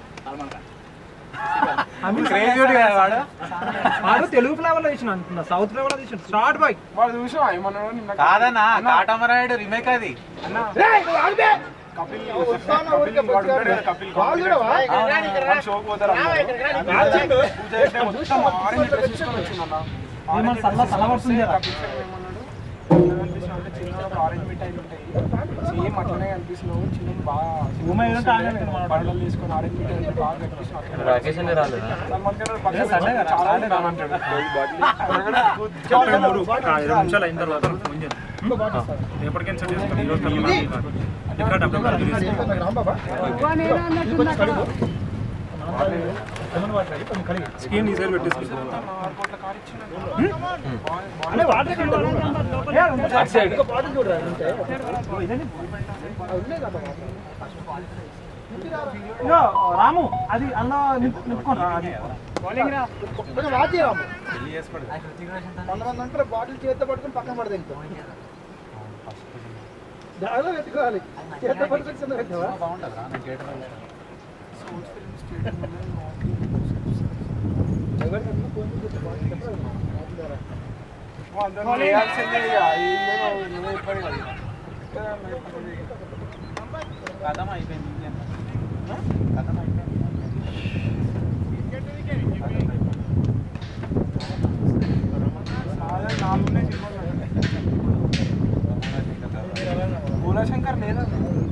క్రేజీ కదా వాడు వాడు తెలుగు ఫ్లేవర్ లో తీసిన అంటున్నా సౌత్ ఫ్లేవర్ లో తీసిన స్టార్ట్ బాయ్ వాడు చూసావా ఏమన్నాడు నిన్న కాదన్నా కాటమరాయుడు రీమేక్ అది అన్న కపిల్ కపిల్ వాడు ఉంటాడు కదా, కపిల్ వాడు షోకి పోతారు అందరూ. పూజ చేస్తే మొత్తం ఆరెంజ్ డ్రెస్ తీసుకొని వచ్చిందన్న ఏమన్నా చల్ల చల్లబడుతుంది కదా. కపిల్ సార్ ఏమన్నాడు ఎలా కనిపిస్తున్నావు అంటే చిన్న ఆరెంజ్ మిఠాయిలు ఉంటాయి సేమ్ అట్లనే కనిపిస్తున్నావు చిన్న బాగా ఉమా ఏదంటే ఆరెంజ్ మిఠాయి మనోడు. బట్టలు తీసుకొని ఆరెంజ్ మిఠాయిలు బాగా కనిపిస్తున్నావు రాకేష్ అని రాలేదా సల్మాన్ ఖాన్ వాడు పక్కన కూర్చొని చాలా రానంటాడు చెప్పాడు మూడు ఇరవై నిమిషాలు అయిన తర్వాత ఫోన్ చేయండి రేపటికైనా సెట్ చేసుకొని ఈరోజు కల్లా ఇక్కడ డబ్బులు ఖర్చు చేసి స్క్రీన్ ఈ సైడ్ పెట్టేసుకుంటాం కోట్ల కార్ ఇచ్చిండు అనే వాటర్ అటు సైడ్ ఇగో రాము అది అన్న నింపుకోండి అది కొంచెం వాచ్ చేయరాము పెళ్లి చేసుకోడు కొంతమంది అంటారు బాటిల్ చేతితో పట్టుకుని పక్కన పడదు ఇంకా దానిలో పెట్టుకోవాలి చేతితో పట్టుకుని కింద పెట్టావా బాగుంటుందా నేను థియేటర్ అందరూ వేయాల్సిందే ఇక. ఇల్లేమో నువ్వే చెప్పాడు కదా. కథం అయిపోయింది ఇంకేం? కథం అయిపోయింది అదే నాలుగున్నాయి సినిమాలు భూలాశంకర్ లేదా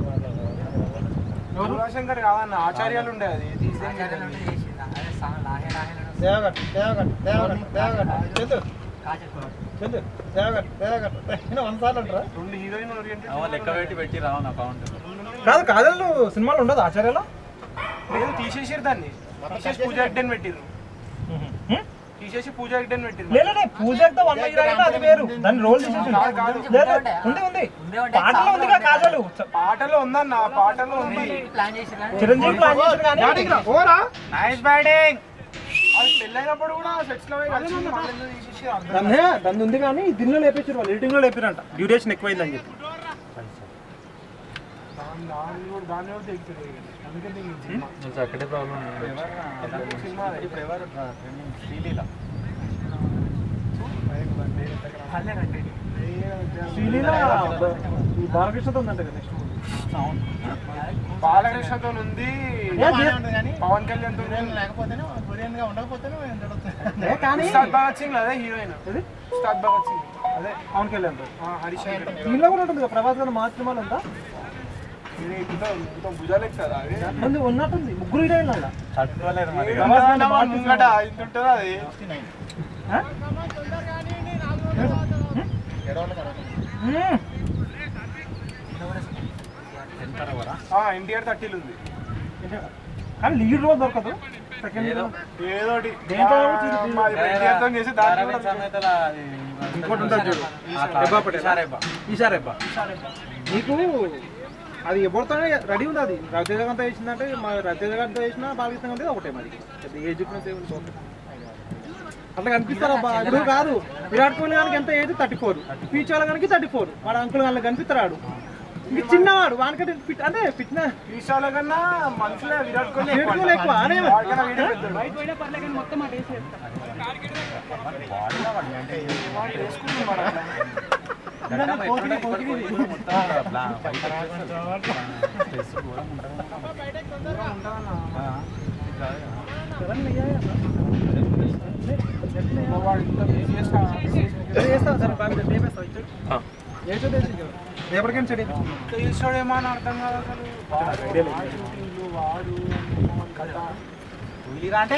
భూలాశంకర్ కాదన్న ఆచార్యాలు ఉండే అది తీసేం ఆచార్యాలు ఉంటే చేసిండు. అదే సాంగ్ లాగే లాగే లాగే దేవగట్ దేవగట్ దేవగట్ దేవగట్ చందు కాజల్ చందు దేవగట్ దేవగట్ నేను వన్ సార్లు అంటారా రెండు హీరోయిన్ ఓరియంటెడ్ అవును, లెక్క పెట్టి పెట్టి రావు నా అకౌంట్ కాదు కాదలు సినిమాలు ఉండదు ఆచార్యలో లేదు తీసేసారు దాన్ని తీసేసి పూజ హెగ్డెన్ పెట్టిర్రు తీసేసి పూజ హెగ్డెన్ పెట్టిర్రు లేలే పూజతో వన్ ఇయర్ అయినా అది వేరు దాని రోల్ తీసేసి కాదు, కాదు. లేదు ఉంది ఉంది ఉండే ఉండే పాటలో ఉంది కదా కాజలు పాటలో ఉందన్న పాటలో ఉంది ప్లాన్ చేసి కానీ చిరంజీవి ప్లాన్ చేశారు కానీ ఓరా నైస్ బ్యాటింగ్ అది పెళ్ళైనప్పుడు కూడా సెట్స్ లో కలిసి మళ్ళీ ఎందుకు తీసేసి అర్థం దాన్ని దాన్ని ఉంది కానీ దీనిలో లేపేసారు వాళ్ళు ఎడిటింగ్ లో లేపారంట డ్యూరేషన్ ఎక్కువైందని చెప్పి దాన్ని దాన్ని కూడా దాన్ని కూడా తెగుతుంది అందుకే దిగింది సినిమా కొంచెం అక్కడే ప్రాబ్లం సినిమా అది. ఇప్పుడు ఎవరు ట్రెండింగ్ శ్రీలీల పల్లె కట్టేది శ్రీలీల ఈ బాలకృష్ణతో ఉందంట కదా నెక్స్ట్ అవును బాలకృష్ణతో ఉంది కానీ పవన్ కళ్యాణ్ తో హీరోయిన్ లేకపోతేనే హీరోయిన్ గా ఉండకపోతేనే ఏ కానీ ఉస్తాద్ భగత్ సింగ్ అదే హీరోయిన్ ఏది? ఉస్తాద్ భగత్ సింగ్ అదే పవన్ కళ్యాణ్ తో ఆ, హరీష్ శంకర్ దీనిలో కూడా ఉంటుంది కదా ప్రభాస్ గారు మా సినిమాలు ఉందా ఇది ఇంత ఇంత భుజాలు ఎక్కుతుందా అది ఉంది ఉన్నట్టుంది ముగ్గురు హీరోయిన్లు అలా తట్టుకోలేదు మరి ప్రభాస్ గారిని ఇంత మార్చి ముంగట ఇంత ఉంటుందా అది మ్మ్. తింటారా కూడా ఎన్టీఆర్ థర్టీలు ఉంది కానీ లీడ్ రోల్ దొరకదు సెకండ్ ఏదో ఏదోటి దేంట్లో కూడా చూడు, మాది ఎన్టీఆర్ తో చేసి దాంట్లో అరవింద్ కూడా సమేతల అది ఇంకోటి ఉంటుంది చూడు అట్లా. రెబ్బా పటేల్. ఈసారెబ్బా. ఈసారెబ్బా నీకు అది ఎవరితోనే రెడీ ఉంది అది రవితేజ గారితో వేసిందంటే మా రవితేజ గారితో వేసిన బాలకృష్ణ గారితో ఒకటే మరి పెద్ద ఏజ్ డిఫరెన్స్ ఏమి ఉంటుంది అట్లా కనిపిస్తారు అబ్బా ఇప్పుడు కాదు విరాట్ కోహ్లీ గానికి ఎంత ఏజ్ థర్టీ ఫోర్ పీచ్ వాళ్ళ గానికి థర్టీ ఫోర్ వాడు అంకుల్ గానికి కనిపిస్తాడు ఇంక చిన్నవాడు వానికంటే ఫిట్ అంటే ఫిట్నెస్ ఈసాల కన్నా మనుషులే విరాట్ కోహ్లీ విరాట్ కోహ్లీ ఎక్కువ అనే వాడికన్నా వీడే పెద్దోడు. వాడు వేసుకుంటున్నాడు అట్లా. వాడు ఇంత బిజినెస్ చేస్తాను సరే బాగా చేపేస్తావు ఆ. ఏదో రేపటికైనా చెడి తెలుసుకోడేమో అని అర్థం కాదు అసలు వాడు, వాడు షూటింగ్లు, వాడు కథ అంటే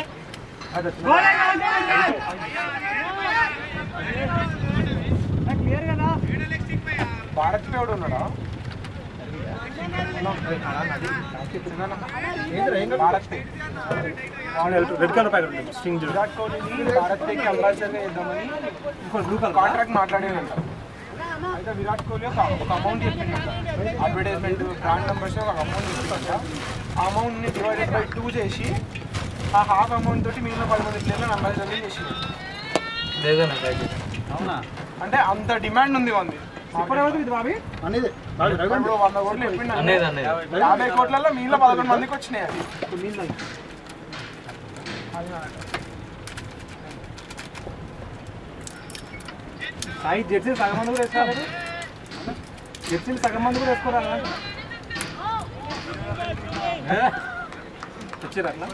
భారత్ పేడు ఉన్నాడా BharatPe. Red colour packet ఉంది స్ట్రింగ్ విరాట్ కోహ్లీని భారత్ పేకి అంబాసిడర్గా వేద్దామని కాంట్రాక్ట్ మాట్లాడేదంట అయితే విరాట్ కోహ్లీ ఒక ఒక అమౌంట్ చెప్పిందంట అడ్వర్టైజ్మెంట్ బ్రాండ్ మెంబర్స్ ఒక అమౌంట్ చెప్పిందంట ఆ అమౌంట్ని డివైడెడ్ బై టూ చేసి ఆ హాఫ్ అమౌంట్ తోటి మిగిలిన పది మంది ప్లేయర్లను అంబాసిడర్లు చేసి లేదన్న ప్యాకెట్ అవునా అంటే అంత డిమాండ్ ఉంది వంది సూపర్ అవుతుంది ఇది బాబీ అనేది ఇప్పుడు వంద కోట్లు చెప్పిండు అనేది అనేది యాభై కోట్లలో మిగిలిన పదకొండు మందికి వచ్చినాయి అది సాయి జెర్సీ సగం మంది కూడా వేసుకోవాలి జెర్సీలు సగం మంది కూడా వేసుకోరాలి వచ్చారు అట్లా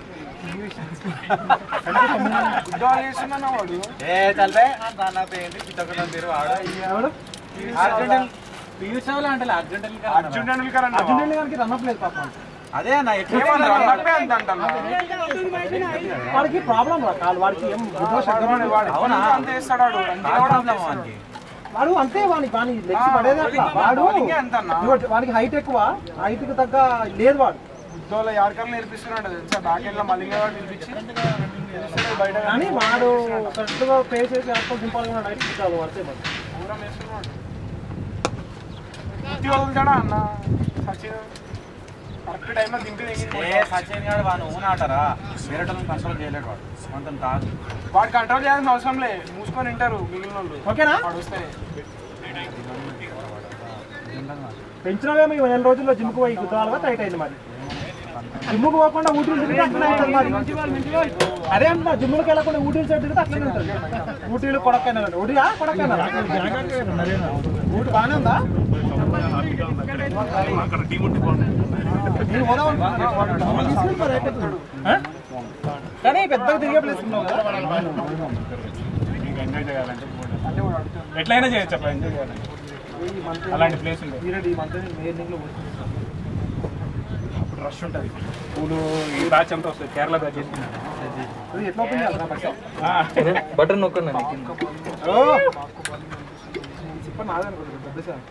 ఉద్యోగాలు చేస్తున్నా వాడు ఏ తలపే నా పేరు చిత్తకుల పేరు వాడు ఎవడు అర్జెంటల్ పీయూష్ చావ్లా అంటే అర్జెంటల్ అర్జున్ టెండూల్కర్ అన్న అర్జున్ గారికి రన్ లేదు పాపం అదే అన్న ఎట్లా ఏమన్నా అన్నట్టే అంత అంటున్నా వాడికి ప్రాబ్లం రా కాదు వాడికి ఏం బుద్ధో శక్తి వాడు వాడు అవునా? అంత వేస్తాడు వాడు రంజీ కూడా అంత వేస్తాడు. వాడు అంతే వాడికి వాని లెగ్స్ పడేది అట్లా వాడు వాడికి ఎంత అన్న? ఇదిగో వాడికి హైట్ ఎక్కువ హైట్ కి తగ్గ లేదు వాడు ఉద్యోగాలు యార్కర్లు నేర్పిస్తున్నాడు తెలుసా బ్యాక్ ఎండ్ లో మళ్ళీ వాడు నిలిపించి తెలుస్తాడు బయట కానీ వాడు కరెక్ట్ గా పే చేసి అప్పుడు దింపాలి హైట్ చాలు పడితే మరి దూరం వేస్తున్నాడు ఉత్తి వదులుతాడా అన్న సచిన్ కరెక్ట్ టైంలో దింపి దిగింది ఏ సచిన్ గారు వాడు ఊన ఆటరా వేరే కంట్రోల్ చేయలేడు వాడు అంత కాదు వాడు కంట్రోల్ చేయాల్సిన అవసరం లే మూసుకొని వింటారు మిగిలిన వాళ్ళు ఓకేనా వాడు వస్తే పెంచినవే మీకు నెల రోజుల్లో జిమ్కి పోయి గుద్దాలుగా టైట్ అయింది మరి జిమ్కి పోకుండా ఊటీలు తిరిగితే అట్లనే ఉంటుంది మరి అదే అంటున్నా జిమ్కి వెళ్ళకుండా ఊటీలు సైడ్ తిరిగితే అట్లనే ఉంటుంది ఊటీలు కొడక్కైనా ఊటియా కొడక్కైనా ఊటి బాగానే ఉందా నేను పోదాం అనుకున్నా. ఆ? కానీ పెద్దగా తిరిగే ప్లేస్ ఉన్నావు కదా ఎట్లయినా చేయొచ్చు అప్పుడు ఎంజాయ్ చేయాలంటే అలాంటి ప్లేస్ ఉంది ఈ మంత్ మే ఎండింగ్ లో పోతుంది. అప్పుడు రష్ ఉంటుంది పూలు ఈ బ్యాచ్ అంతా వస్తుంది కేరళ బ్యాచ్ అది ఎట్లా ఓపెన్ చేయాలి బస్ బటన్ నొక్కన్నా ఇప్పుడు నాదే అనుకుంటుంది పెద్ద సార్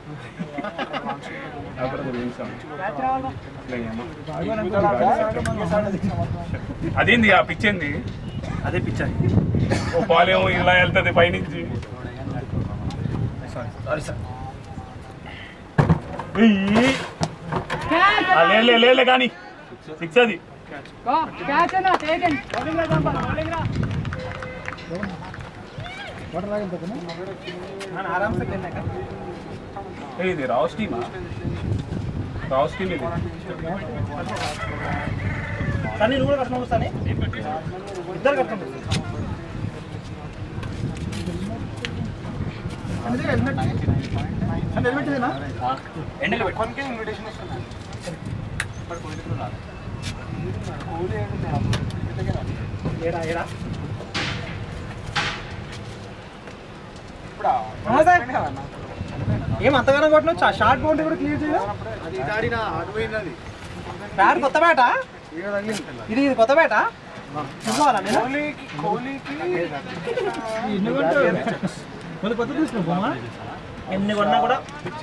అదేంది ఆ పిచ్ ఏంది అదే పిచ్చాయి ఓ బాల్ ఏమో ఇలా వెళ్తుంది పైనుంచి ఎయ్యి. ఆ, లే, లే, లే, లే కానీ సిక్స్ అది ఆరామ్సే వెళ్ళాక ఏ, ఇది రావుస్ టీమా రావుస్ టీమ్ ఇది సన్నీ నువ్వు కూడా కట్టడం వస్తానే ఇద్దరు కట్టడం హెల్మెట్ హెల్మెట్ ఇదేనా కొనికే ఇన్విటేషన్ వస్తుంది ఊరు ఏంటి ఏడా ఏడా ఇప్పుడు నమస్తే. ఏం అంతగానో కొట్టలేదు షార్ట్ బౌండరీ కూడా క్లియర్ చేయలేదు అది దాడిన అటు పోయినది బ్యాట్ కొత్త బ్యాటా ఇది ఇది కొత్త బ్యాటా ఇవ్వాలా నేను కోహ్లీకి కోహ్లీకి ఎన్ని కొంటావు కొన్ని కొత్త తీసుకున్నా ఎన్ని కొన్నా కూడా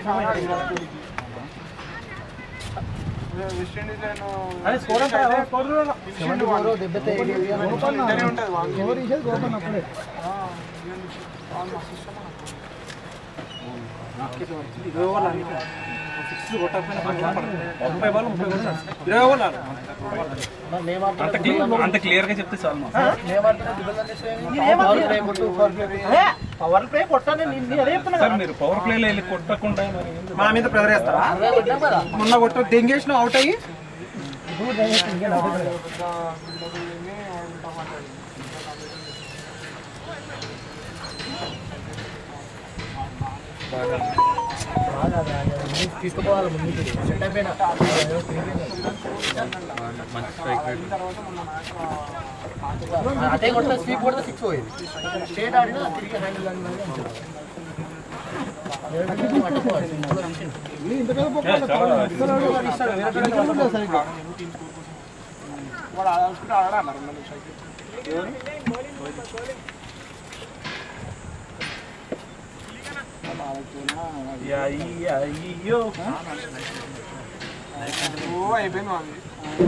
వెస్ట్ ఇండీస్ నేను అదే స్కోర్ అంతా స్కోర్ ఇద్దరే ఉంటుంది వాళ్ళు సిక్స్ కొట్టకపోయినా ముప్పై బాల్ ముప్పై బాల్ నడుస్తాయి. ఇరవై బాల్ ఆడు. అంత క్లియర్ అంత క్లియర్ గా చెప్తే చాలు మాకు. పవర్ ప్లే కొట్టాను నేను అదే చెప్తున్నా సార్ మీరు పవర్ ప్లేలో వెళ్ళి కొట్టకుండా మరి ఎందుకు? మా మీద ప్రెజర్ వేస్తారా మొన్న కొట్ట దెంగేసిన అవుట్ అయ్యి తీసుకుపోవాలి ముందుకు సెట్ అయిపోయినా మంచి స్ట్రైక్ రేట్ అదే కొడితే స్వీప్ కొడితే సిక్స్ పోయేది స్టేట్ ఆడినా తిరిగి హ్యాండిల్ ఆడినా వాడు ఆడాల్సుకుంటే ఆడా అన్నారు రెండు నిమిషాలకి యా, ఈ, యా, ఈ, యో. ఓ అయిపోయింది మాది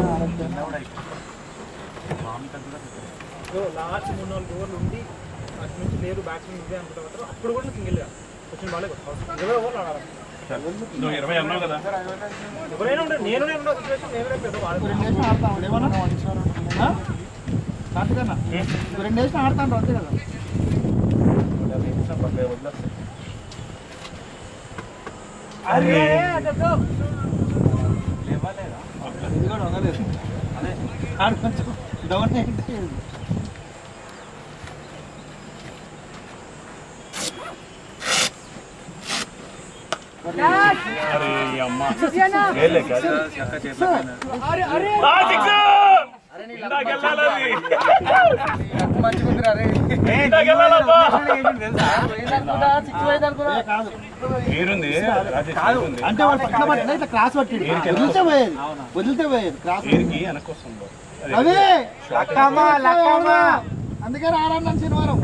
లాస్ట్ మూడు నాలుగు ఓవర్లు ఉండి అటు నుంచి లేదు బ్యాట్స్మెన్ ఇదే అనుకుంటారు అప్పుడు కూడా సింగిల్ గా వచ్చిన బాలే కొట్టాలి ఇరవై ఓవర్లు ఆడాలి నువ్వు ఇరవై అన్నావు కదా ఎవరైనా ఉండే నేను ఉన్నా సిచ్యువేషన్ నేనే పెద్ద రెండు వేసిన ఆడతాను అంతే కదా అరే అరే అమ్మ లేలే కాదు. ఆ, six! ఇందాక వెళ్ళాలి అది. ఇందాక వెళ్ళాలబ్బా. ఏరుంది అది ఏరుంది. అంటే వాళ్ళు పక్కన పట్టిన ఇట్లా క్రాస్ పట్టిండు వదిలితే పోయేది వదిలితే పోయేది క్రాస్ ఏరికి వెనక్కి వస్తుంది అదే లక్కమ్మ లక్కమ్మ అందుకే రారన్నాను శనివారం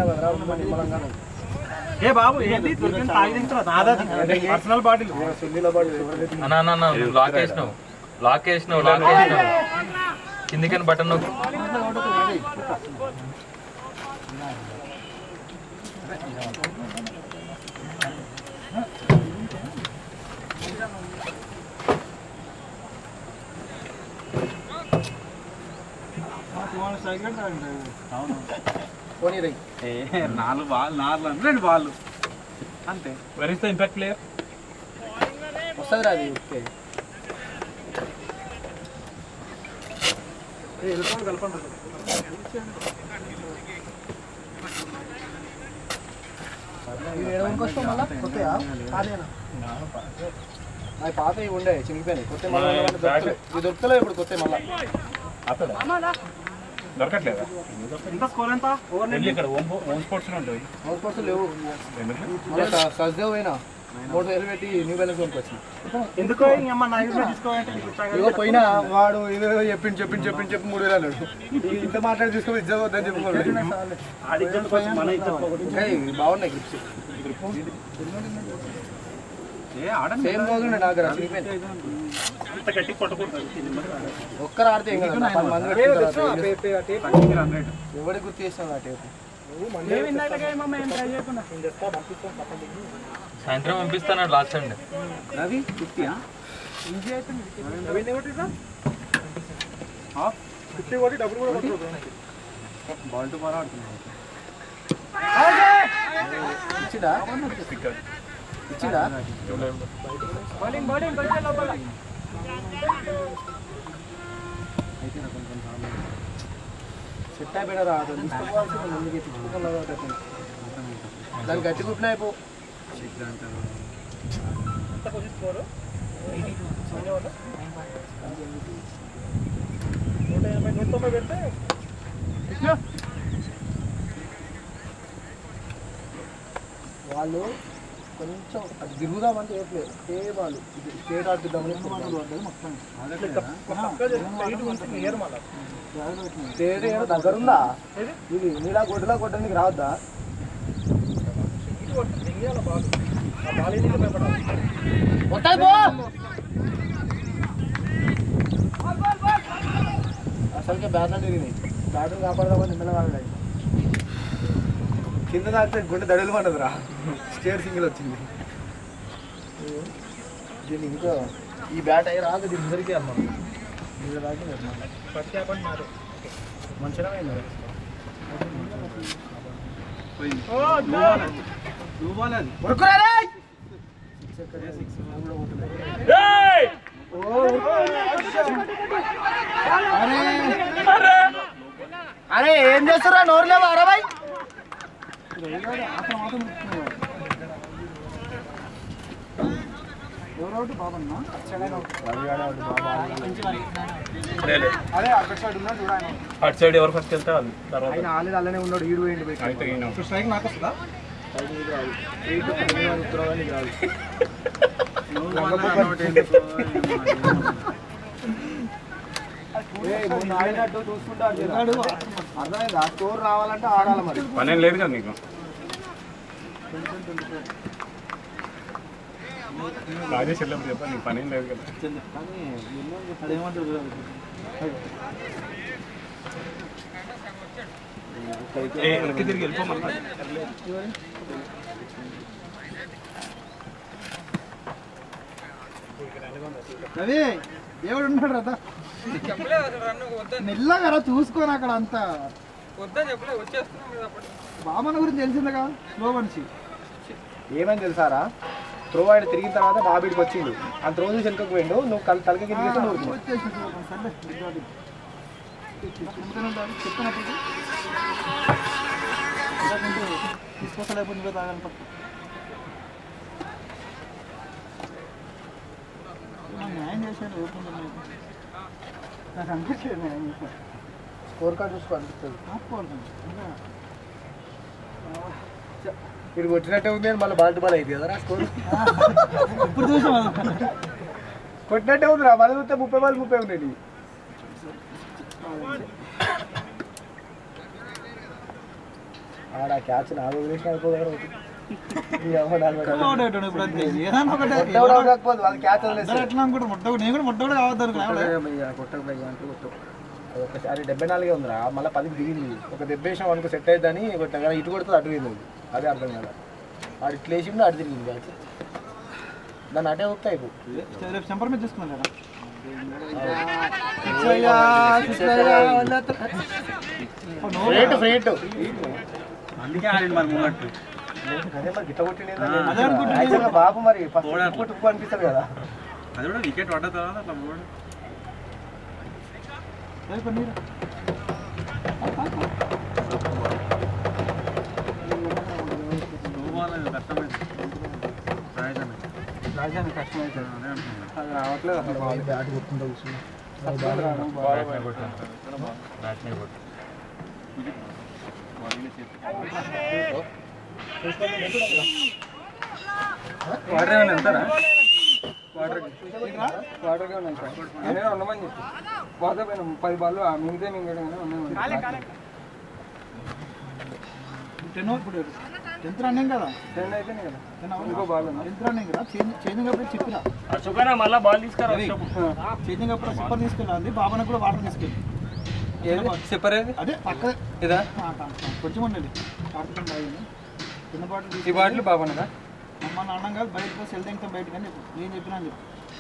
ఏ బాబు ఏంటి పర్సనల్ బాటిల్ అన్న అన్న అన్న నువ్వు లాక్ వేసినావు లాక్ వేసినావు లాక్ వేసినావు కిందికని బటన్ నొక్కు పోనీ రై నాలుగు బాల్ నాలుగు అంటే రెండు బాల్ అంతే where is the impact player వస్తుంది రా అది ఓకే అవి పాత ఇవి ఉండే చినిగిపోయినాయి కొత్త మళ్ళీ ఇవి దొరుకుతలేవు ఇప్పుడు కొత్త మళ్ళీ అతడా దొరకట్లేదా ఎంత స్కోర్ ఎంత వెళ్ళి ఇక్కడ హోమ్ హోమ్ స్పోర్ట్స్ ఉంటుంది హౌస్ పర్స్ లేవు మళ్ళీ సజ్దేవ్ పోయినా మూడు వేలు పెట్టి న్యూ బ్యాలెన్స్ కొనుక్కొచ్చిన ఎందుకో ఇంకమ్మా నా యూజ్ తీసుకోవాలంటే ఇగో పోయినా వాడు ఇదో చెప్పింది చెప్పింది చెప్పింది చెప్పి మూడు వేలు అన్నాడు ఇక ఇంత మాట్లాడి తీసుకోవాలి ఇజ్జత్ వద్దని చెప్పుకోలేదు ఆడి ఇజ్జత్ కోసం మన ఇజ్జత్ పోగొట్టు. ఇంకా ఇవి బాగున్నాయి గ్రిప్స్ ఏ ఆడండి సేమ్ బాగుండే నాకు రా చినిగిపోయింది అంత గట్టి కొట్టకూడదు ఒక్కరు ఆడితే ఏం కదా పది మంది పెట్టుకున్న తర్వాత ఏం చేస్తాం? రన్ రేట్ ఎవరికి గుర్తు చేస్తాను ఆ టేపు సాయంత్రం పంపిస్తాను లాస్ట్ సండే రవి ఫిఫ్టీయా బాల్ టు బాల్ ఆడుతున్నాడు ఇచ్చిదా ఇచ్చిదా సెట్ అయిపోయినా రా అతను తీసుకోవాల్సింది ముందుకి తిప్పుకున్నా దాన్ని గట్టి కుట్టినా అయిపో నూట ఎనభై నూట తొంభై పెడితే వాళ్ళు కొంచెం అది తిరుగుదామంటే చేయట్లేదు ఏ వాళ్ళు ఇది స్టేట్ ఆడుతుందామని క్లియర్ మళ్ళీ స్టేట్ ఏదో దగ్గరుందా ఇది నీలా గొడ్డులా కొట్టడానికి రావద్దా ఇటు కొట్టు, దెంగేయాల బాల్ ఆ బాల్ ఏంటి భయపడాలి వస్తాయి పో అసలుకే బ్యాట్లు తిరిగినాయి బ్యాట్లు కాపాడదామని నిన్న కాపాడాయి కింద దాటితే గుండె దడులు పడదురా స్టేట్ సింగిల్ వచ్చింది దీన్ని ఇంకా ఈ బ్యాట్ అయ్యి రాక దీని ముందరికి అన్నాం ఇది రాక ఫస్ట్ క్యాప్ అని మారు మంచిగా అయింది అరే ఏం చేస్తారా నోరు లేవా అరవై అదే అక్కడ సైడ్ ఉన్నా చూడాలి అటు సైడ్ ఎవరు ఫస్ట్ వెళ్తే వాళ్ళు తర్వాత ఆయన ఆల్రెడీ అలానే ఉన్నాడు ఈడు పోయిండు పోయి అయితే ఈయన. స్ట్రైక్ నాకు వస్తుందా ఉత్తరానికి రాదు అర్థమైంది ఆ స్కోర్ రావాలంటే ఆడాలి మరి పనేం లేదు కదా నీకు రాజేష్ వెళ్ళినప్పుడు చెప్పా నీకు పనేం లేదు కదా ఏ, వెనక్కి తిరిగి వెళ్ళిపోమన్నా రవి దేవుడు ఉంటాడు రథ మెల్లగా రా చూసుకోని అక్కడ అంతా బామన్న గురించి తెలిసిందిగా స్లో మనిషి ఏమని తెలుసారా త్రో ఆయన తిరిగిన తర్వాత బాబీడికి వచ్చిండు ఆ త్రో చూసి వెనుకకు పోయిండు నువ్వు కల్ తలకి కింద చేస్తే నువ్వు తీసుకోలేకపోతే నువ్వే తాగాలి పక్క న్యాయం చేశాడు ఓపెన్ నాకు అనిపించలేదు న్యాయం చేశాడు స్కోర్ కార్డ్ చూసుకో అనిపిస్తుంది మీరు కొట్టినట్టే ఉంది అని మళ్ళీ బాల్ట్ బాల్ అయింది కదా స్కోర్ ఇప్పుడు చూసాం కొట్టినట్టే ఉందిరా మళ్ళీ చూస్తే ముప్పై బాల్ ముప్పై ఉన్నాయి ఆడ క్యాచ్ నాకు వదిలేసిన అయిపోతారు ఒకసారి డెబ్బై నాలుగే ఉందిరా మళ్ళీ పదికి దిగింది ఒక దెబ్బ వేసాం అనుకో సెట్ అవుతుందని కొట్టినా కానీ ఇటు కొడుతుంది అటు పోయింది అది. అదే అర్థం కదా వాడు ఇట్లా వేసిండు అటు తిరిగింది క్యాచ్ దాన్ని అటే ఊపుతా అయిపో చెంపర్ మీద చూసుకున్నాను కదా ఫ్రేట్ ఫ్రేట్ అందుకే ఆడింది మరి ముంగట్టు అదే మరి గిట్ట కొట్టిండే యాక్చువల్గా బాబు మరి ఫస్ట్ కొట్టుకు అనిపిస్తుంది కదా అది కూడా వికెట్ పడ్డ తర్వాత అట్లా పోవడం పోవాలి కష్టమైంది రాజధాని రాజధాని కష్టమైతే అదే అంటున్నాను అది రావట్లేదు అసలు బాల్ బ్యాట్ కొట్టుకుంటా కూర్చున్నా బ్యాట్నే కొట్టు బ్యాట్నే కొట్టు వాటర్ ఏమైనా వెళ్తారా వాటర్ వాటర్ ఉన్నాయి సార్ నేను ఉండమని చెప్పి వాటర్ పైన పది బాల్ మింగితే మింగడం ఉన్నాయి టెన్ ఇప్పుడు టెన్త్ రన్నింగ్ కదా టెన్ అయిపోయినాయి కదా టెన్ ఇంకో బాల్ ఉంది టెన్త్ రన్నింగ్ కదా చేంజింగ్ అప్పుడు చెప్పిన అశోకనా మళ్ళీ బాల్ తీసుకురా చేంజింగ్ అప్పుడు సూపర్ తీసుకెళ్ళాలి బాబాను కూడా వాటర్ తీసుకెళ్ళి ఏది చెప్పర్ ఏది అదే పక్కనే ఇదా ఆ, కా- కా- కొంచెం ఉండండి కార్తీకం బాగుంది చిన్న బాటిల్ ఈ బాటిల్ బాగున్నదా అమ్మ నాన్న కాదు బయటకు వస్తే వెళ్తే ఇంకా బయటకు అని చెప్పు నేను చెప్పినా అని చెప్పు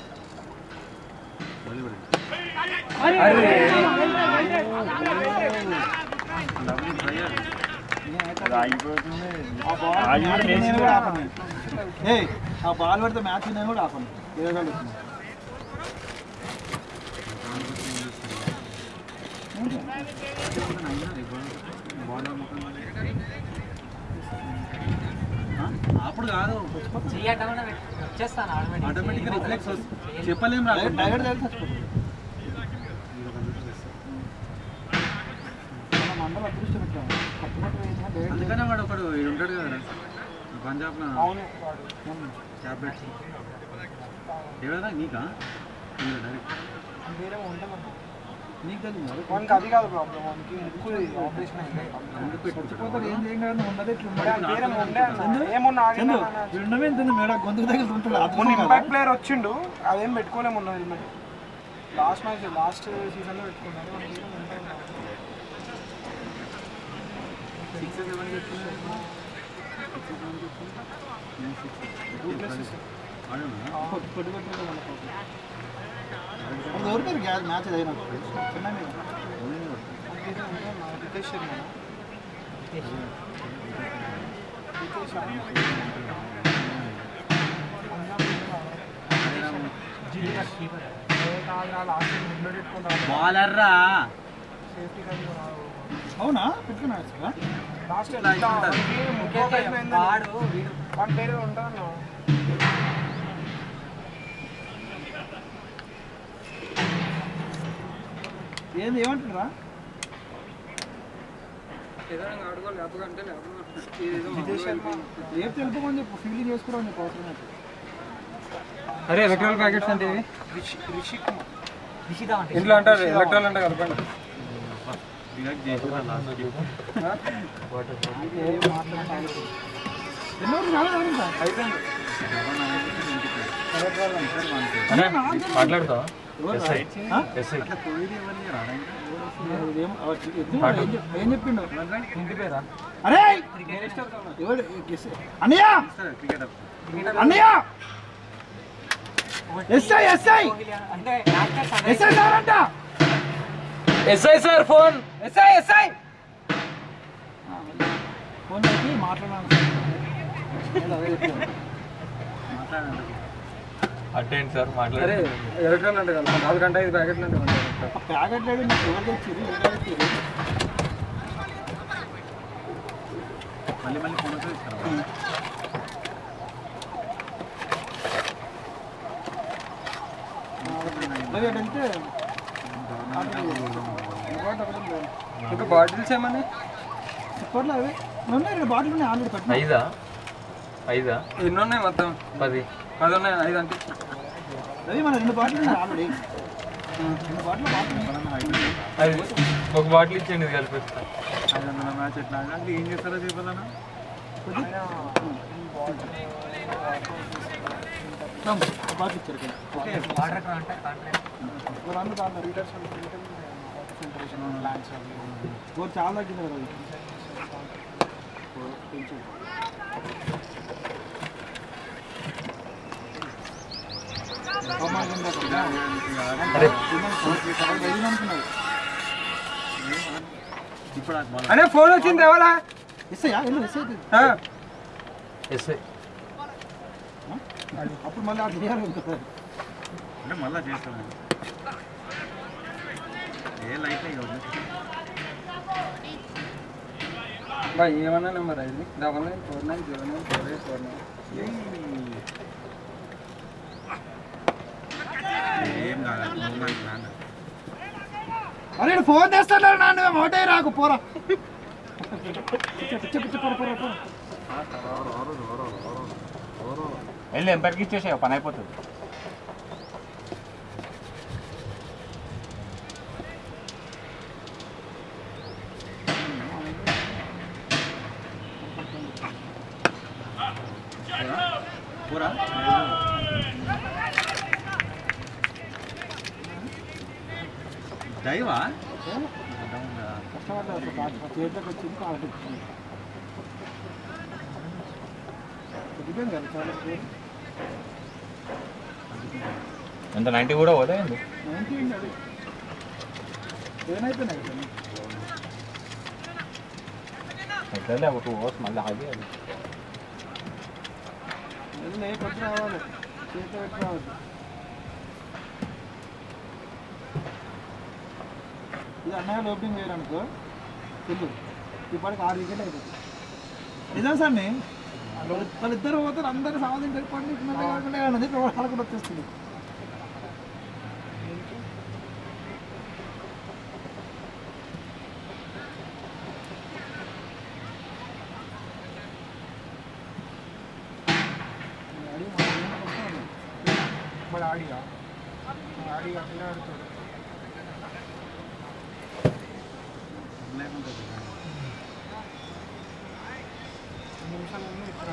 ఆ బాల్ మ్యాచ్ నేను కూడా ఆపను ఏయ్ ఆ బాల్ పడితే మ్యాచ్ నేను కూడా ఆపను వేయగలుగుతుంది అప్పుడు కాదు చెయ్యటం వచ్చేస్తాను ఆటోమేటిక్ ఆటోమేటిక్ రిఫ్లెక్స్ చెప్పలేం రా డైరెక్ట్ డైరెక్ట్ డైరెక్ట్ చచ్చిపోతుంది మనం అందరం అదృష్టం పెట్టాము కట్టుబడి పోయిందా డైరెక్ట్ అందుకనే వాడు ఒకడు ఈడు ఉంటాడు కదా పంజాబ్ లో క్యాబ్ బ్యాట్స్ ఏడా నీకా నీకు డైరెక్ట్ నీకు తెలియదు వానికి అది కాదు ప్రాబ్లం వానికి ముక్కు ఆపరేషన్ అయింది చచ్చిపోతాడు ఏం చేయం కదా ఉన్నది ఇట్లా మరి ఆ గేరం ఉండే అన్న. ఏమన్నా ఆగిందా అన్న? ఉండమే ఎంత మేడం గొంతుకు తగులుతుంటాడు మొన్న అర్థం కదా ఇంపాక్ట్ ప్లేయర్ వచ్చిండు అదేం పెట్టుకోలేము ఉన్న helmet last match last season లో పెట్టుకున్నాను వానికి ఏం ఉంటాయి అన్న. Two plus six. కొట్టు కొట్టు అది ఎవరు పేరు గ్యాస్ మ్యాచ్ అది నాకు చిన్న మీద రితేష్ శర్మ బాలర్ రా అవునా పెట్టుకున్నాడు సార్ లాస్ట్ వాడు వీడు వాడి పేరు ఉంటాను ఏంది ఏమంటున్నారా రితేష్ శర్మ రేపు తెలుపుకోమని చెప్పు ఫీలింగ్ చేసుకోవడం చెప్పు అవసరం అయితే అరే ఎలక్ట్రాల్ ప్యాకెట్స్ అంటే ఇవి రిషి రిషి కుమార్ నిషిదా అంటే ఇంట్లో అంటారు ఎలక్ట్రాల్ అంటే కలపండి ఎన్నో రోజులు రాలేదు కదా ఇంకా? అయిపోయింది అన్నా మాట్లాడతావా ఎస్ఐ ఆ? ఎస్ఐ ఇదేం అవ- ఎద్దు ఏం చెప్- ఏం చెప్పిండు ఇంటి పేరా అరే ఎవడు గెస్- అన్నయ్య అన్నయ్య ఎస్ఐ ఎస్ఐ అంటే యాక్టర్స్ అంటే ఎస్ఐ సార్ అంట SI sir phone SI SI phone చేసి మాట్లాడాను అదే చెప్పాను. అటెండ్ సార్ అరే మాట్లాడే ఎలక్ట్రాల్ అంటే కలపండి నాలుగు గంట ఐదు ప్యాకెట్లు అంటే కలపండి. ఆ ప్యాకెట్ లేదు నీకు ఎవరు తెచ్చిర్రు ఎవరు తెచ్చిర్రు మళ్ళీ మళ్ళీ ఫోన్ వచ్చి ఇస్తాను అదే అంటే ఇంకా బాటిల్స్ ఏమని ఇప్పట్లో అవి ఉన్నాయి రెండు బాటిల్ ఉన్నాయి ఆల్రెడీ పెట్టిన ఐదా ఐదా ఎన్ని ఉన్నాయి మొత్తం పది పది ఉన్నాయి ఐదు అంటే అవి మన రెండు బాటిల్ ఉన్నాయి ఆల్రెడీ రెండు బాటిల్ బాటిల్ ఉన్నాయి. అది ఒక బాటిల్ ఇచ్చేయండి ఇది కలిపిస్తా ఐదు వందల మ్యాచ్ ఎట్లా అంటే ఏం చేస్తారో చెప్పాలన్నా రామ్, ఒక బాటిల్ ఇచ్చారు ఇక్కడ. వాటర్ అంటే కాంట్రాక్ట్ వాళ్ళందరూ దాంట్లో లీటర్స్ ప్లాంట్స్ స్కోర్ చాలా తగ్గింది కదా అది. కొంచెం. అమ్మాయి కింద కదా. అరే తిన్నాను, సగం వెళ్ళింది అనుకున్నాడు. ఇప్పుడు ఆ బాల్ అనే ఫోన్ వచ్చింది ఎవరా ఎస్ఐయా వెళ్ళు ఎస్ఐ అయితే. ఎస్ఐ అప్పుడు మళ్ళీ ఆ చేయాలి ఉంటుంది అంటే మళ్ళా చేస్తాను ఏ లైట్ ఇవ్వదు బాయ్ ఏమన్నా నెంబర్ ఇది double nine four nine zero nine four eight four nine ఏం కాదు మూమెంట్ నాన్న అరే ఈడు ఫోన్ చేస్తాడు నాన్న ఒకటే రాకు పోరా పిచ్చ పిచ్చ పిచ్చ పోరా పోరా పోరా వెళ్ళి ఎంపైర్కి ఇచ్చేసే పని అయిపోతుంది పూరా దైవా కష్టపడ్డా చేతిలోకి వచ్చింది కాబట్టి వచ్చింది తగ్గిపోయింది కదా చాలా స్కోర్ ఎంత నైంటీ కూడా పోతే నైన్టీ ఉంది అది ఏమైపోయినాయి కదా ఎట్లా ఒక టూ అవర్స్ మళ్ళీ ఆగి అది వెళ్ళి కొద్ది రావాలి చేతిలో పెట్టి రావద్దు ఇది అన్నయ్య లోపింగ్ వేయరు అనుకో తెలుగు ఇప్పటికి ఆరు వికెట్ అయిపోతుంది నిజం సార్ వాళ్ళిద్దరు పోతారు అందరూ సాధన చెప్పండి కాకుండా కానీ ఆడకుండా వచ్చేస్తుంది మన ఆడియా ఆడి అట్లనే ఆడుతాడు నిమిషాలు ఉంది ఇక్కడ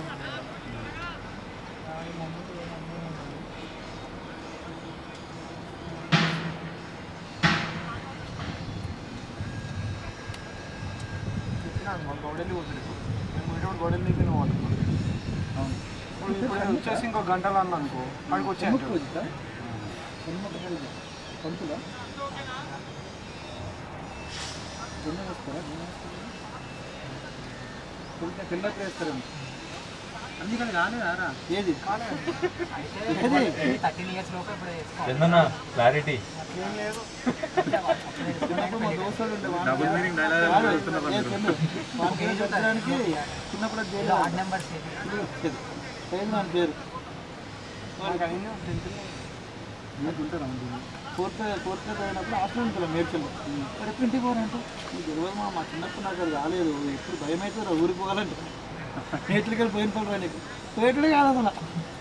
ఆడి మమ్మల్ని చెప్పినాను మా గౌడెల్లి పోతుంది మేము పోయినప్పుడు గౌడెల్లి తిన వాళ్ళు ఇప్పుడు ఇప్పుడు వచ్చేసి ఇంకో గంటలు అన్న అనుకో వాడికి వచ్చేయండి కొనుక్కోవచ్చా హెల్మెట్ కలిగి పంతులా ఎన్న వేస్తారా ఎన్న వేస్తారా కొంచెం పిల్లలు వేస్తారేమో అన్ని కానీ కాలేదారా ఏది ఏది థర్టీన్ ఇయర్స్ లోపు ఇప్పుడు వేసుకోవాలి ఏందన్నా క్లారిటీ చిన్నప్పుడు మా దోస్తులు ఉండే వాడు డబుల్ మీనింగ్ డైలాగ్ కాదు, చెప్తున్నా ఏ చెల్లు, వానికి ఏం చెప్పడానికి చిన్నప్పుడు జైలు ఆడ్ నెంబర్స్ వచ్చేది పేరు నా పేరు ఫోర్త్ ఫోర్త్ అయినప్పుడు హాస్టల్ ఉంటుంది మేడ్చల్ మరి ఎప్పుడు ఇంటికి పోరంటే నీకు తెలియదు మా మా చిన్నప్పుడు నాకు అది రాలేదు ఎప్పుడు భయం అవుతుంది ఊరికి పోవాలంటే మేట్లకి వెళ్ళి పోయిన పని నీకు పోయేటడే కాదు అసలు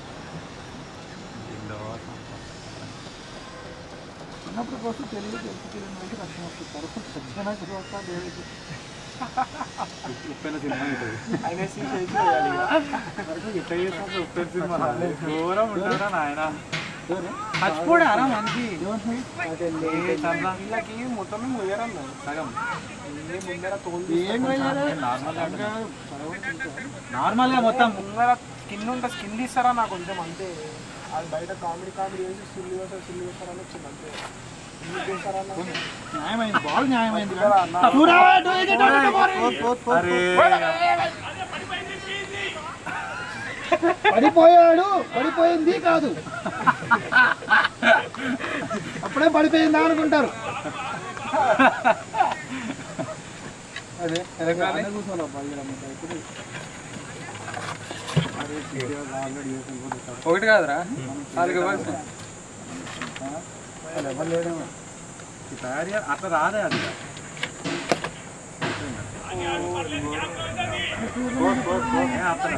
చిన్నప్పుడు కోసం తెలియదు తెలుసు తెలియని వాళ్ళకి కష్టం వస్తుంది తర్వాత పెద్దగా చదువు వస్తా దేవుడికి ఉప్పెన సినిమా అవుతుంది అనేసి చేసి వేయాలి ఇక. ఎట్లా చేస్తాడు ఉప్పెన సినిమా ఘోరం ఉంటారా నాయన ఎవరు? చచ్చిపోడారా మనిషి ఏమంటున్నాయి? వీళ్ళకి మొత్తం ముయ్యరన్న సగం ఏ ముందర తోలు ఏం పోయారు? నార్మల్ గా మొత్తం ముందర స్కిన్ ఉంటే స్కిన్ తీస్తారా నాకు కొంచెం అంతే అది బయట కామెడీ కామెడీ చేసి సిల్లి వేస్తారు సిల్లి వేస్తారని వచ్చింది అంతే ఎందుకు చేస్తారన్న న్యాయమైంది బాగా న్యాయమైంది చూడరా అన్న? చూరా, అటు ఇటు ఇటు ఇటు పోరి. అరే పడిపోయాడు పడిపోయింది కాదు అప్పుడే పడిపోయిందా అనుకుంటారు అదే ఎలాగ కూర్చోవాలి అబ్బా ఈడ మీకు ఇప్పుడు. ఒకటి కాదురా నాలుగు ఇవ్వాల్సి వాళ్ళు ఎవరు లేడేమో ఈ తయారీ అట్లా రాదే అది ఏ అత్తరా?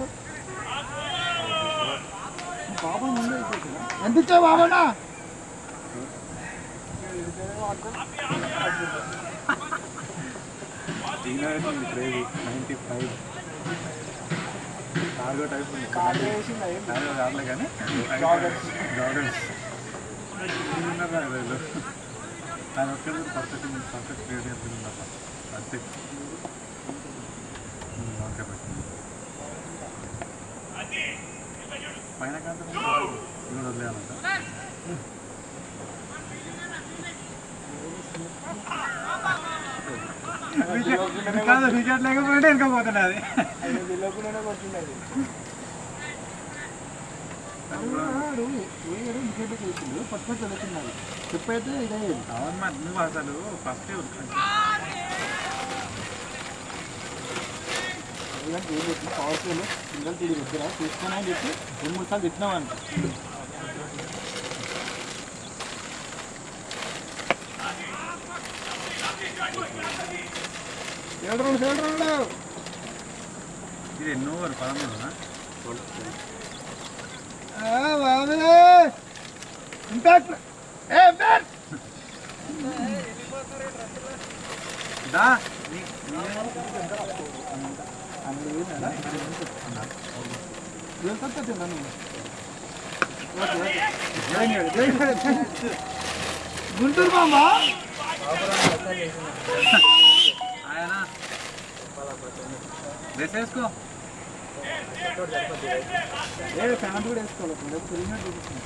బాబా ముందే అయిపోతుందా? ఎంత ఇచ్చావు బాబన్నా ఈయన వేసింది crazy ninety five cargo type ఉంది కార్డు వేసింది అయ్యింది. కార్గో కాదులే కానీ జాగర్స్. జాగర్స్ ఉన్నారా వీళ్ళు ఆయన ఒక్కరు పర్ఫెక్ట్ పర్ఫెక్ట్ క్రియేట్ చేస్తుంది తప్ప అంతే ఉమ్, ఓకే పెట్టండి పైన కాదు ఇది వదిలేయాలంట కాదు వికెట్ లేకపోతే వెనక పోతున్నది అది తెలియకుండానే కొట్టిండేది. వాడు వేయడు ఇంకేంటో చేసిండు పట్టుకొని చదువుతున్నాడు చెప్పైతే ఇదయ్యేది అవును మరి నువ్వు అసలు ఫస్ట్ ఇలాంటి ఏం చెప్పి పవర్ ప్లేలో సింగల్ టీడీ దగ్గర తీసుకొని అని చెప్పి రెండు మూడు సార్లు తిట్టినామంట ఏడు ఏడు రెండు ఇది ఎన్నో ఓవర్ పదమూడునా బాబులే ఇంపాక్ట్ ఏ ఇంపాక్ట్ దా నీ- గుంటూరు బామ్మ ఆయన డ్రెస్ వేసుకో ఏ ప్యాంట్ కూడా వేసుకోవాలి లేకపోతే తిరిగినట్టు చూపిస్తుంది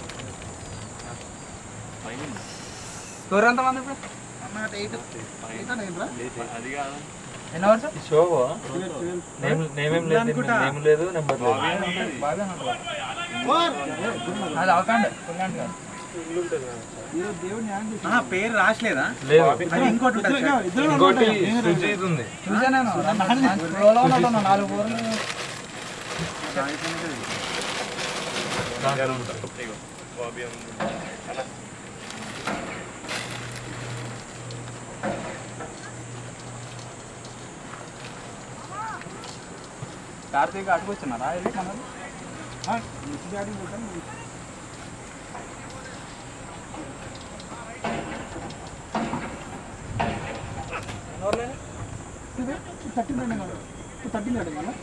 స్కోర్ ఎంత మంది ఇప్పుడు అన్నమాట ఎయిట్ ఎయిట్ అని ఏంట్రా అది కాదు ఎన్ని hours show twelve twelve name name ఏం లేదు అనుకుంటా. నేమ్ లేదు నెంబర్ లేదు ఫోర్ అది అవకండి పుల్లాంటి కాదు ఈరోజు దేవుడు న్యాయం చేసి ఆహా, పేరు రాసలేదా లేదు అది ఇంకోటి ఉంటుంది ఇద్దరు ఇద్దరు ఇంకోటి నేను సుజీత్ ఉంది చూసా నేను ఫ్లోలో ఉన్నట్టున్నా నాలుగు ఊర్లు దాంట్లో ఉంటా. కార్తీక్ అటుకొచ్చినారా ఇది మనది డాడీ పోతాను థర్టీన్ అండి మనం థర్టీన్ అండి మనం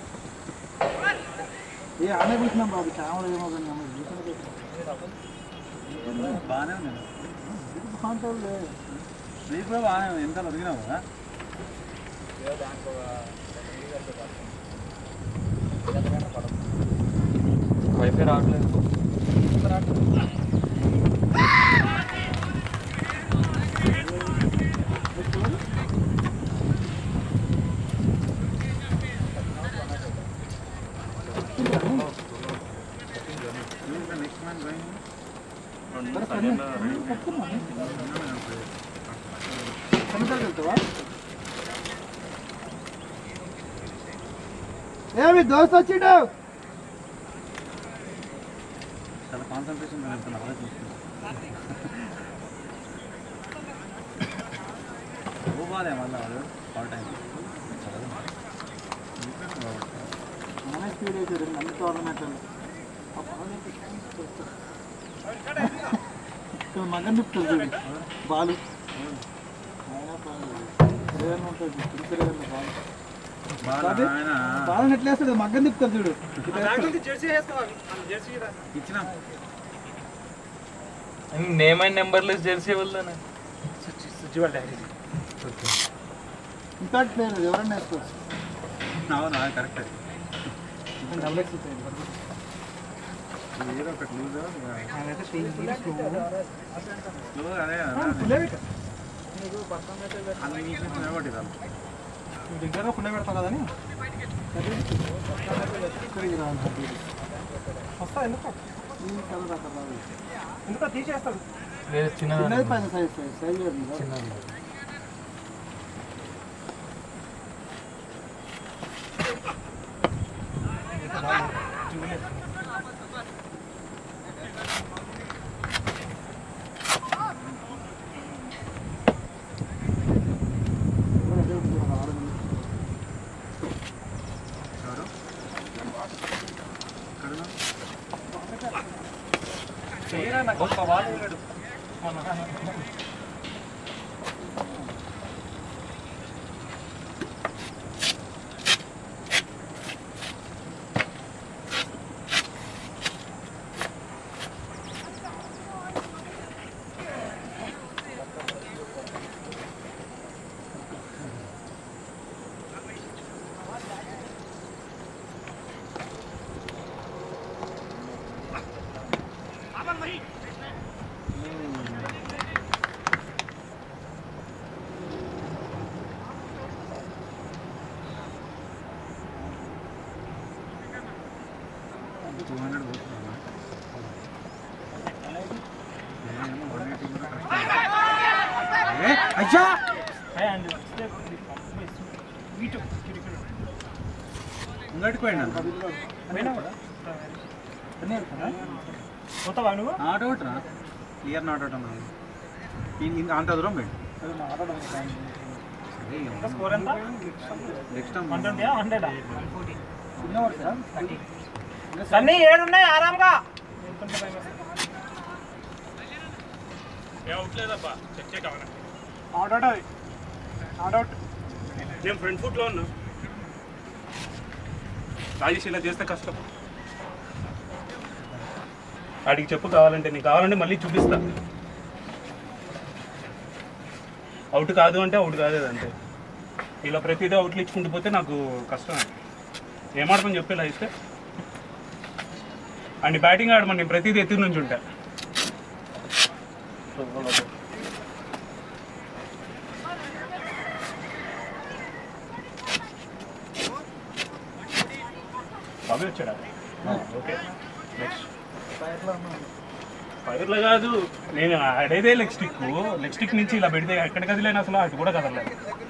ఏ ఆనే కూర్చున్నాం బాబు కెమెరా ఏమో కానీ మనం బాగానే ఉంది బాగుంటుంది స్లీప్ కూడా బాగానే ఉంది ఎంత ఒరిగినావు కదా వైఫై రావట్లేదు నెక్స్ట్ మ్యాన్ గోయింగ్ ఎన్నిసార్లు వెళ్తావా ఏమి దోస్త్ వచ్చిండు చాలా కాన్సన్ట్రేషన్ వెళ్తున్నా ఆలోచిస్తున్నా పోవాలే మళ్ళీ వాడు ఆల్ టైం మన స్పీడ్ అయితే అన్ని టోర్నమెంట్ మగన్ తిప్పుతుంది చూడు బాలు ఆయన బాలు. ఏదైనా ఉంటుంది తిరుగుతుంది బాలు బాగా ఆయన బాలు ఎట్లా వేస్తాడు మగ్గం తిప్పుతారు చూడు జెర్సీ వేస్తావా జెర్సీ ఇచ్చినాం నేమ్ అండ్ నెంబర్లెస్ జెర్సీ వల్లనే సుజ్జివాళ్ళ డైరీ ఇంపాక్ట్ ప్లేయర్ ఎవరైనా వేసుకోవచ్చు అవును అది కరెక్ట్ డబుల్ ఎక్స్ ఏదో ఒకటి లూజ్ లూజ్ అదే అన్ని వీక్నెస్ నిలబడి దగ్గర ఫుల్ పెడతావు కదని వస్తా ఎందుకు ఎందుకో తీసేస్తాడు లేదు చిన్నదా చిన్నది పైన సైజ్ సైజ్ సైజ్ లేదు చిన్నది ఎవరు ఎక్కడ చేయరా నాకు ఒక్క వాళ్ళు వేయలేడు మొన్న టూ హండ్రెడ్ పోతున్నా అయ్యా అండ్ వీటు ఇంగటికి పోయినా పోయినా కూడా పోతావా నువ్వు నాట్ అవుట్ రా క్లియర్ నాట్ అవుట్ అన్నాను ఇంకా అంత దూరం పోయి స్కోర్ ఎంత నెక్స్ట్ వన్ ట్వంటీ హండ్రెడ్ చిన్న అన్నీ ఏడు ఉన్నాయి ఆరాంగా అవుట్ అవుట్ అది అవుట్ అవుట్ నేను ఫ్రంట్ ఫుట్లో ఉన్నా రాజేష్ ఇలా చేస్తే కష్టం వాడికి చెప్పు కావాలంటే నీకు కావాలంటే మళ్ళీ చూపిస్తా అవుట్ కాదు అంటే అవుట్ కాదు అంతే ఇలా ప్రతిదీ అవుట్లు ఇచ్చుకుంటూ పోతే నాకు కష్టం ఏమాడతాం చెప్పి ఇలా ఇస్తే అండ్ బ్యాటింగ్ ఆడమని నేను ప్రతిదీ ఎత్తి నుంచి ఉంటా బాబే వచ్చాడా ఓకే నెక్స్ట్ ఫైర్లో కాదు నేను ఆడేదే లెగ్ స్టిక్ లెగ్ స్టిక్ నుంచి ఇలా పెడితే ఎక్కడ కదిలేను అసలు అటు కూడా కదలలేదు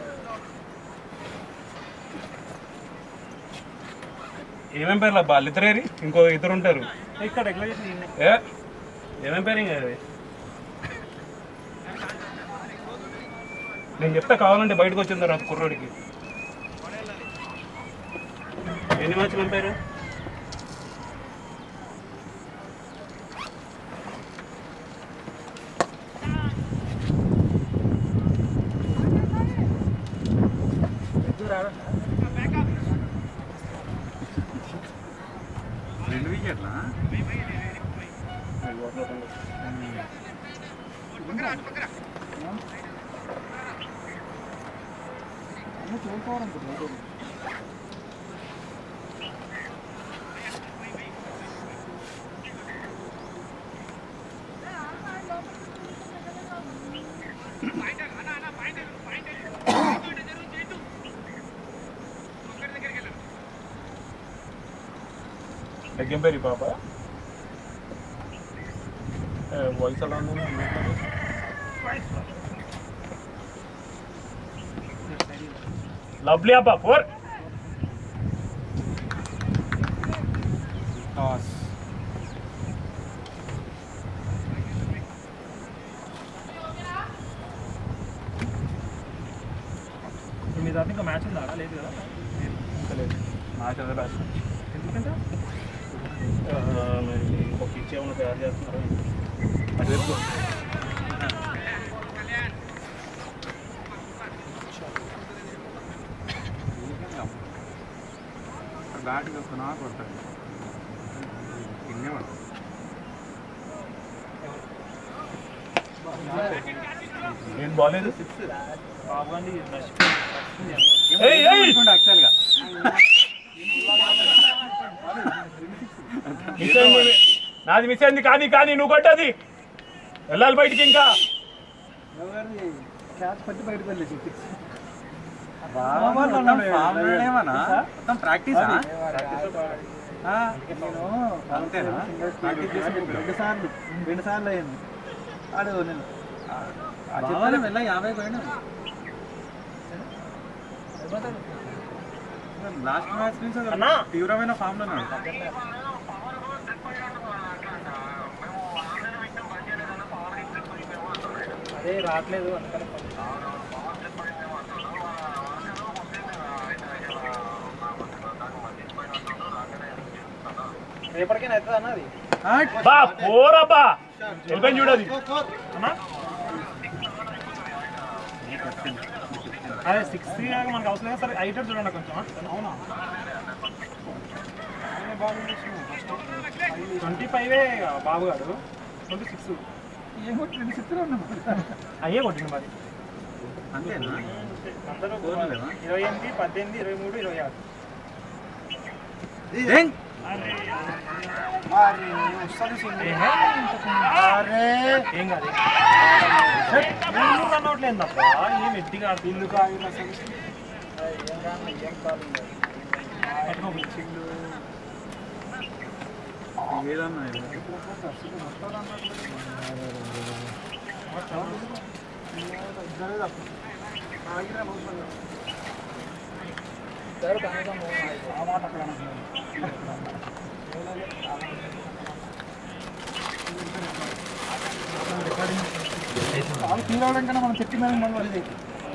ఏమేం పేర్లు అబ్బా లిటరేరి ఇంకో ఇద్దరు ఉంటారు ఇక్కడ ఎట్లా చేసి ఏ ఏమేం పేరు ఇంకా అది నేను చెప్తా కావాలంటే బయటకు వచ్చిన తర్వాత కుర్రోడికి ఎన్ని మ్యాచ్లు పంపారు రెండు వికెట్లా అన్నీ చేసుకోవాలనుకుంటున్నాను ఎగ్గంపేరి పాప వాయిస్ ఎలా ఉంది లవ్లీ అబ్బా ఫోర్ టాస్ మీ దాంట్లో ఇంకా మ్యాచ్ ఉందా లేదు కదా ఇంకా లేదు మ్యాచ్ అదే లాస్ట్ ఎందుకంటే ఒక పిచ్ ఏమైనా తయారు చేస్తున్నారు అది రేపు బ్యాట్ వస్తున్నా కొడతాడు ఇన్నే పడతాడు ఏం బాగాలేదు బాబు గాంధీ ఏయ్, ఏయ్! యాక్చువల్గా మిస్ అయింది. నాది మిస్ అయింది కానీ కానీ నువ్వు కొట్టది వెళ్ళాలి బయటికి ఇంకా ఎవరిది క్యాచ్ పట్టి బయటకు వెళ్ళేసి ఏమన్నా మొత్తం ప్రాక్టీస్ నేను అంతేనా ప్రాక్టీస్ చేసుకుంటా రెండు సార్లు రెండు సార్లు అయింది ఆడు నేను చెప్పాలి వెళ్ళ యాభై పోయినా లాస్ట్ మ్యాచ్ నుంచి అసలు అన్నా! తీవ్రమైన ఫామ్ లో ఉన్నాడు అదే రావట్లేదు అందుకని రేపటికైనా అవుతుంది అన్న అది బా పోరబ్బా వెళ్ళిపోయి చూడది అన్నా అదే సిక్స్ మనకు అవసరం లేదు సరే ఐటెడ్ చూడండి కొంచెం అవునా ట్వంటీ ఫైవ్ బాబు గారు ట్వంటీ సిక్స్ ఏం కొట్టి రెండు చిత్రం ఉన్నాం అయ్యే కొట్టింది మరి అంతేనా అందరూ ఫోర్లు లేవా? ఇరవై ఎనిమిది పద్దెనిమిది ఇరవై మూడు ఇరవై ఆరు ఏం? ఏం కాదు రన్ అవట్లేదు తప్ప ఏం ఎట్టిగా ఇల్లు కాదు ఏదన్నా ఇది? వాళ్ళు ఫీల్ అవ్వడం కన్నా మనం చెప్పిన దానికి మనం అది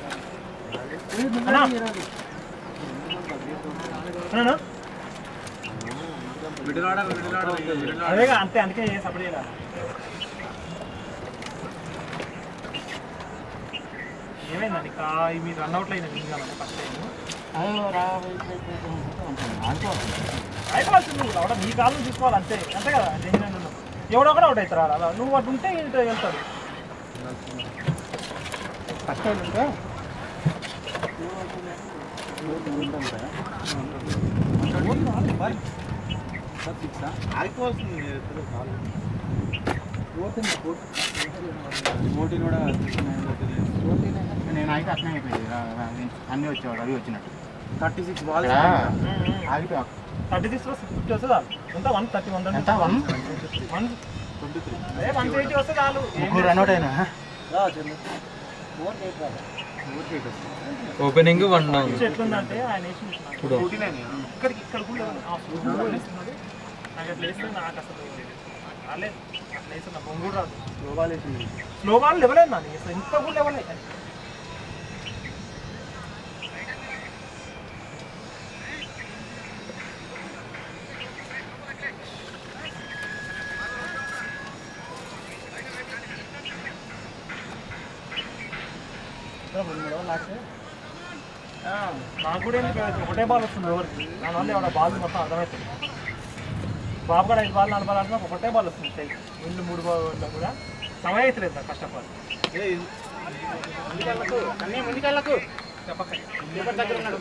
అన్నా? Middle order middle order middle order అదేగా అంతే అందుకే సపోర్ట్ చేయాలి ఏమైందండి కా మీ రన్ అవుట్ అయిన ఫస్ట్ టైం అయిపోవాల్సింది నువ్వు అవడం నీ కాలం తీసుకోవాలి అంతే అంతే కదా నేను అన్నాను. ఎవడో కూడా అవుట్ అవుతారా అలా నువ్వు అటు ఉంటే ఇటు వెళ్తాడు ఫస్ట్ టైం ఇంకా మోటీ కూడా నేను అయితే అట్నే అయిపోయింది అన్నీ వచ్చేవాడు అవి వచ్చినట్టు థర్టీ సిక్స్ బాల్ ఆగిపోయా థర్టీ సిక్స్ ఫిఫ్టీ వస్తుంది ఎంత వన్ థర్టీ వన్ ఎంత వన్ వన్ అదే వన్ ఎయిటీ వస్తే చాలు ఏం ముగ్గురు రన్అట్ అయినా ఓపెనింగ్ వన్ పిచ్ ఎట్లుందంటే ఆయన వేసి చూసిన. ఇక్కడికి ఇక్కడ కూడా లేదు. ఆ ఫుడ్ కూడా వేస్తున్నాడు. నాకు అట్లా వేస్తే నాకు అసలు రాలేదు అట్లా వేస్తే నా బొంగు కూడా రాదు స్లో బాల్ లెవెల్ అయిందా నీకు అసలు ఇంత కూడా లెవెల్ అయ్యింది నాకు కూడా ఏంది ఇక్కడ ఒకటే బాల్ వస్తుంది ఎవరికి దానివల్ల ఎవడ బాల్ మొత్తం అర్థమవుతుంది బాబు కూడా ఐదు బాల్ నాలుగు బాల్ ఆడినా ఒకటే బాల్ వస్తుంది సైడ్ వీళ్ళు మూడు బాల్ కూడా సమయం అవుతలేదు నాకు ఫస్ట్ ఆఫ్ ఆల్ అన్నీ ముందుకెళ్ళకు చెప్పక్క దగ్గర ఉన్నాడు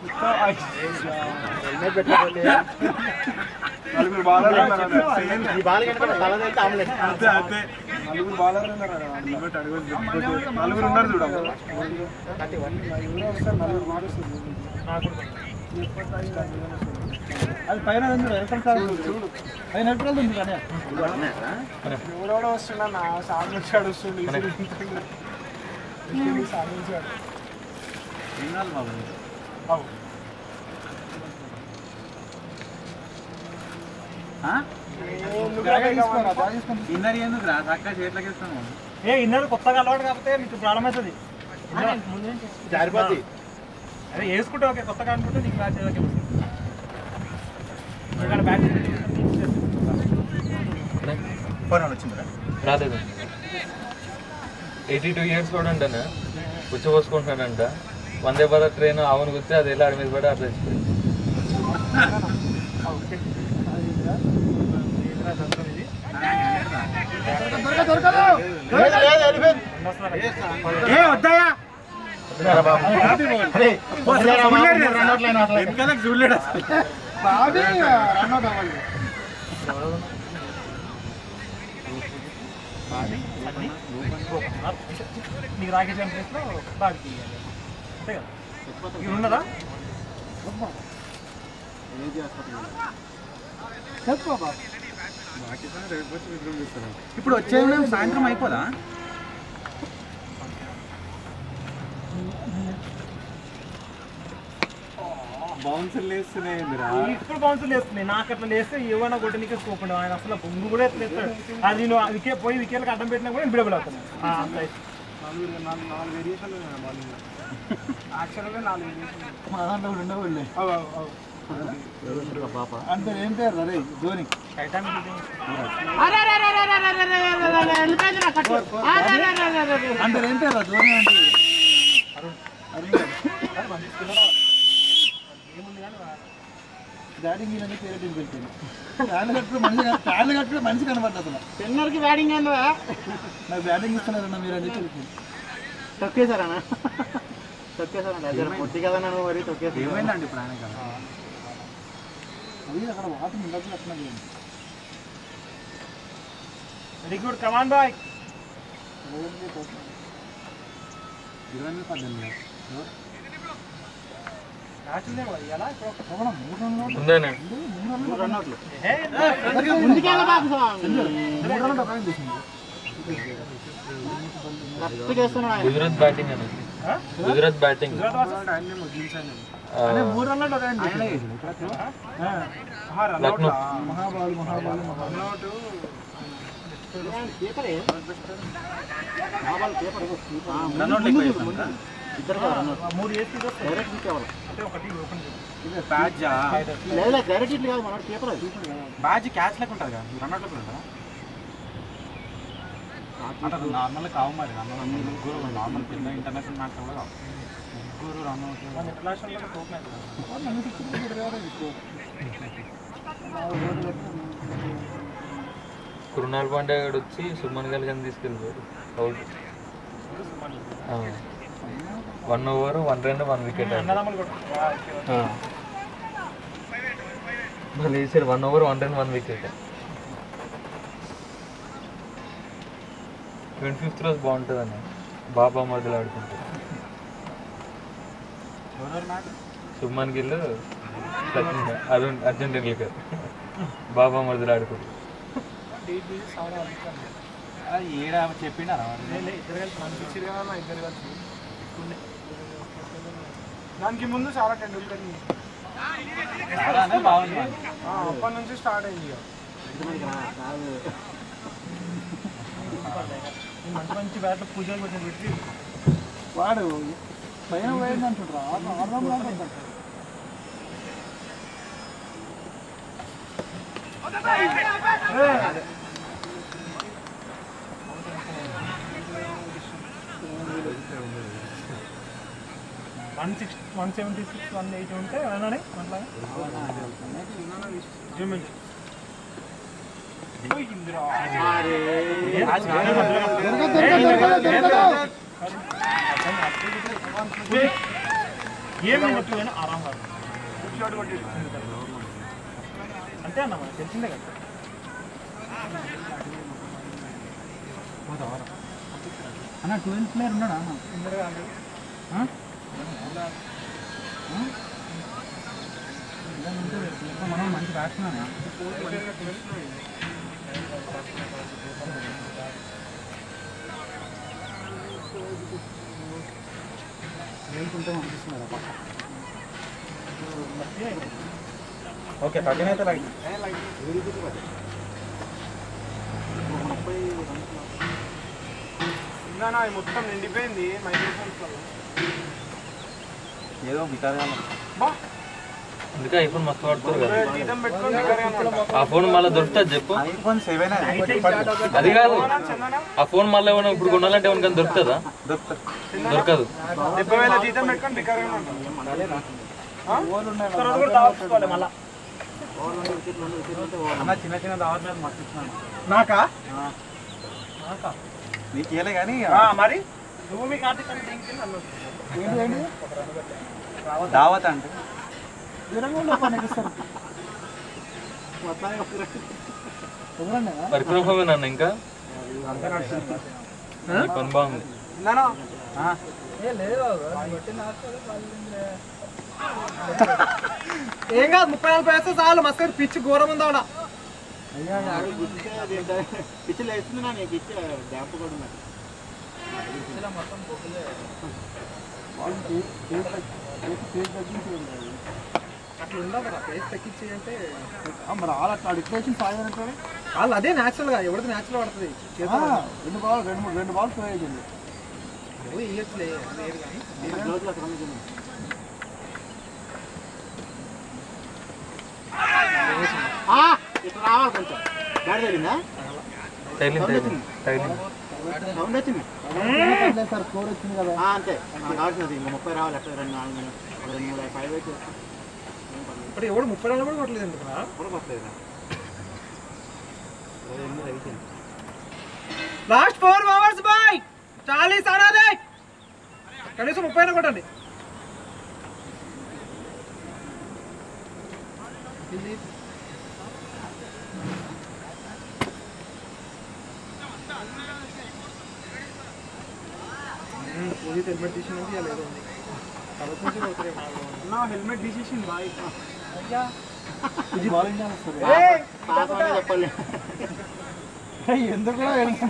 నలుగురు బాలర్లు ఉన్నారు అన్న. ఈ బాల్ కనుక తల తెలితే ఆమ్లెట్ అంతే అంతే నలుగురు బాలర్లు ఉన్నారు అన్న. హెల్మెట్ అడుగు నలుగురు ఉన్నారు చూడ ఎవరో వస్తారు నలుగురు మారుస్తారు అది పైన ఉంది చూడు, వెనకాల side ఉంది చూడు పైన ఎప్పుడు ఉంది కానీ ఎవరెవడో వస్తున్నా నా సాగు నుంచి అడుస్తుంది సాగు నుంచి అడు ఏం కాదు బాబు ఆ? ఇన్నర్ ఎందుకు రా చక్కగా చేతిలోకి ఇస్తాను ఏ ఇన్నర్ కొత్తగా అలవాటు కాకపోతే నీకు ప్రాబ్లం అవుతుంది జారిపోద్ది అదే వేసుకుంటే ఓకే కొత్తగా అనుకుంటే నీకు మ్యాచ్ ఏదో వస్తుంది ఇక్కడ బ్యాట్ రాలేదు ఎయిటీ టూ ఇయర్స్ కూడా అంటాను పుచ్చపోసుకుంటున్నాడంట వందే భారత్ ట్రైన్ ఆవును గుర్తే అది వెళ్ళి ఆడి మీద పడి అట్లా చచ్చిపోయింది ఏ వద్దాయా వెనకాలకు చూడలేడు అసలు బాబీ రన్అట్ అవ్వాలి నీకు రాకేష్ గారి ప్లేస్లో బాగా తీయాలి అంతే కదా ఇది ఉన్నదా చెప్పు బాబా ఇప్పుడు వచ్చే సాయంత్రం అయిపోదా బౌన్సర్ లేస్తున్నాయి ఇప్పుడు బౌన్సులు వేస్తున్నాయి నాకు అట్లా లేస్తే ఏమైనా కొట్టి నీకే స్కోప్ ఉండదు ఆయన అసలు బొంగు కూడా ఎట్లా వేస్తాడు అది నువ్వు వికే పోయి వికేలకు అడ్డం పెట్టినా కూడా బిడబుల్ అవుతుంది నాలుగు నాలుగు నాలుగు వేరియేషన్లు ఉన్నాయి బౌలింగ్ యాక్చువల్గా నాలుగు వేరియేషన్లు మా దాంట్లో కూడా ఉండవులే అవు అవు అవు అంటే ఏం పేరు రే ధోని అంటే ఏం పేరు ధోని అంటే బ్యాటింగ్ అనేది పేరు టీం పెట్టింది ప్యాన్లు కట్టుకుని మనిషి కన- ప్యాన్లు కట్టుకుని మనిషి కనబడ్డ అసలు టెన్నర్కి బ్యాటింగ్ ఏందో నాకు బ్యాటింగ్ ఇస్తున్నారన్న మీరు అని చెప్పి తొక్కేశారనా తొక్కేశారంట జర పొట్టి కదా నన్ను మరి తొక్కేసి ఏమైందండి ఇప్పుడు ఆయన కదా అది అక్కడ వాటర్ ఉండదు అట్లా వెరీ గుడ్ కమాన్ బాయ్ ఇరవై ఎనిమిది పద్దెనిమిది మ్యాచ్ ఉందే కదా ఎలా ఇప్పుడు మూడు రన్లు ఉందేనే మూడు రన్లు ఏ, ముందుకెళ్ళ బాబు మూడు రన్లు డబ్బా చేసింది కరెక్ట్గా ఆయన గుజరాత్ బ్యాటింగ్ అని గుజరాత్ బ్యాటింగ్ అన్నీ ముగించాను అదే మూడు రన్లు డబ్బా లక్నో మహాబాలు మహాబాలు మహాబాలు రన్అట్ మూడు వేసి అంటే ఒకటి ఓపెన్ చేయాలి బ్యాచ్ లేదా డైరెక్ట్ ఇట్లా కాదు మన పేపర్ అది బ్యాచ్ క్యాచ్ లెక్క ఉంటుంది కదా రన్ అవుట్ ఉంటుందా అంటే నార్మల్ కావు మరి రన్ అవుట్ ముగ్గురు నార్మల్ పెద్ద ఇంటర్నేషనల్ మ్యాచ్ కూడా కావు ముగ్గురు రన్ అవుట్ మన international top match Krunal Pandya garu వచ్చి సుమన్ గల్ కానీ తీసుకెళ్ళిపోయారు out one over one run one wicket అన్నదమ్ములు కూడా మళ్ళీ వేసారు one over one run one wicket twenty fifth రోజు బాగుంటుంది అన్న బాబా మొదలు ఆడుకుంటారు ఎవరెవరు మ్యాచ్ సుమన్ గిల్ సచిన్ అరుణ్ అర్జున్ టెండూల్కర్ బాబా మొదలు ఆడుకుంటారు ఏడ చెప్పిండారా ఇద్దరు కలిసి దానికి ముందు చాలా టెండూల్కర్ బాగుంది అప్పటి నుంచి స్టార్ట్ అయింది ఇక మంచి మంచి బ్యాట్లు పూజలు కొంచెం పెట్టి వాడు పైన పోయింది అంటుండ్రా ఆడదాం అంటారు one six one seventy six one eighty ఉంటే అన్నానే అట్లాగా జూమ్ ఇన్ చేయి. పోయిందిరా. ఏ, దొరకదు దొరకదు దొరకదు దొరకదు ఏ, ఏం నొప్పిపోయినా ఆరాం కాదు అంతే అన్న మనకు తెలిసిందే కదా అన్న ట్వెల్త్ ప్లేయర్ ఉన్నాడా అన్న మనం మంచి బ్యాట్స్మెన్ ఓకే థర్టీన్ అయితే లైక్ ఇంకా నా మొత్తం నిండిపోయింది మైక్రోఫోన్స్ వల్ల ఏదో బికాగా బా అందుకే ఐఫోన్ మస్తు పడుతుంది కదా జీతం పెట్టుకొని దగ్గరగానే ఉంటా. ఆ ఫోన్ మళ్ళీ దొరుకుతుంది చెప్పు ఐఫోన్ సెవెన్ అది కాదు చందనా ఆ ఫోన్ మళ్ళీ ఏమైనా ఇప్పుడు కొనాలంటే ఎవరికైనా దొరుకుతుందా దొరకదు డెబ్బై వేల జీతం పెట్టుకొని బికారుగానే ఉంటాం తర్వాత కూడా దాచుకోవాలి మళ్ళా అన్న చిన్న చిన్న దావత్ మీద మస్తు ఇచ్చినాను నాకా నీకు ఇవ్వలే కానీ ఆ, మరి నువ్వు మీ కార్తీక్ అని డ్రింక్ తిని నన్ను ఏంటి ఏంటి దావత్ అంటే దూరంగా ఉండే పని ఎక్కిస్తారు ఎవరన్నా వర్క్ ఫ్రమ్ హోమ్ నన్ను ఇంకా ఈ పని బాగుంది నానా ఏం కాదు ముప్పై నలభై వేస్తే చాలు మస్తు పిచ్చి ఘోరం ఉందా ఆడ పిచ్చిలు వేస్తుంది నా నీకు ఇచ్చి డ్యాంప్ కూడా ఉన్నది అట్లా ఉండదు ప్లేస్ తగ్గించి అంటే మరి వాళ్ళు అట్లా డిక్లరేషన్ సాయం అంటే వాళ్ళు అదే న్యాచురల్ గా ఎవరిది న్యాచురల్ పడుతుంది రెండు బాల్ రెండు మూడు రెండు బాల్ ప్లే అయ్యింది ఇయ్యచ్చులే లేదు కానీ గ్లోవ్స్ అక్కడ ఉంది చూడు. ఆ, ఇట్లా రావాలి కొంచెం గాడి తగిలిందా తగిలింది తగిలింది తగిలింది సౌండ్ వచ్చింది సార్ స్కోర్ వచ్చింది కదా ఆ, అంతే మనకు కావాల్సినది ఇంకా ముప్పై రావాలి అట్లా రెండు నాలుగు ఒక రెండు మూడు ఫైవ్ అయితే ఇప్పుడు ఎవడు ముప్పై రెండు కూడా కొట్టలేదు ఎందుకురా కూడా కొట్టలేదు ఎనిమిది అయిపోయింది లాస్ట్ ఫోర్ అవర్స్ బాయ్ చాలీస్ ఆడాలి కనీసం ముప్పై అయినా కొట్టండి పూజ హెల్మెట్ తీసినందుకు ఇలా ఏదో ఉంది కాబట్టి నుంచి కొడతారే మాకు. నా హెల్మెట్ డిసిషన్ బాయ్ ఇది బౌలింగ్ చేస్తారు పాప అనే చెప్పాలి ఎందుకు కూడా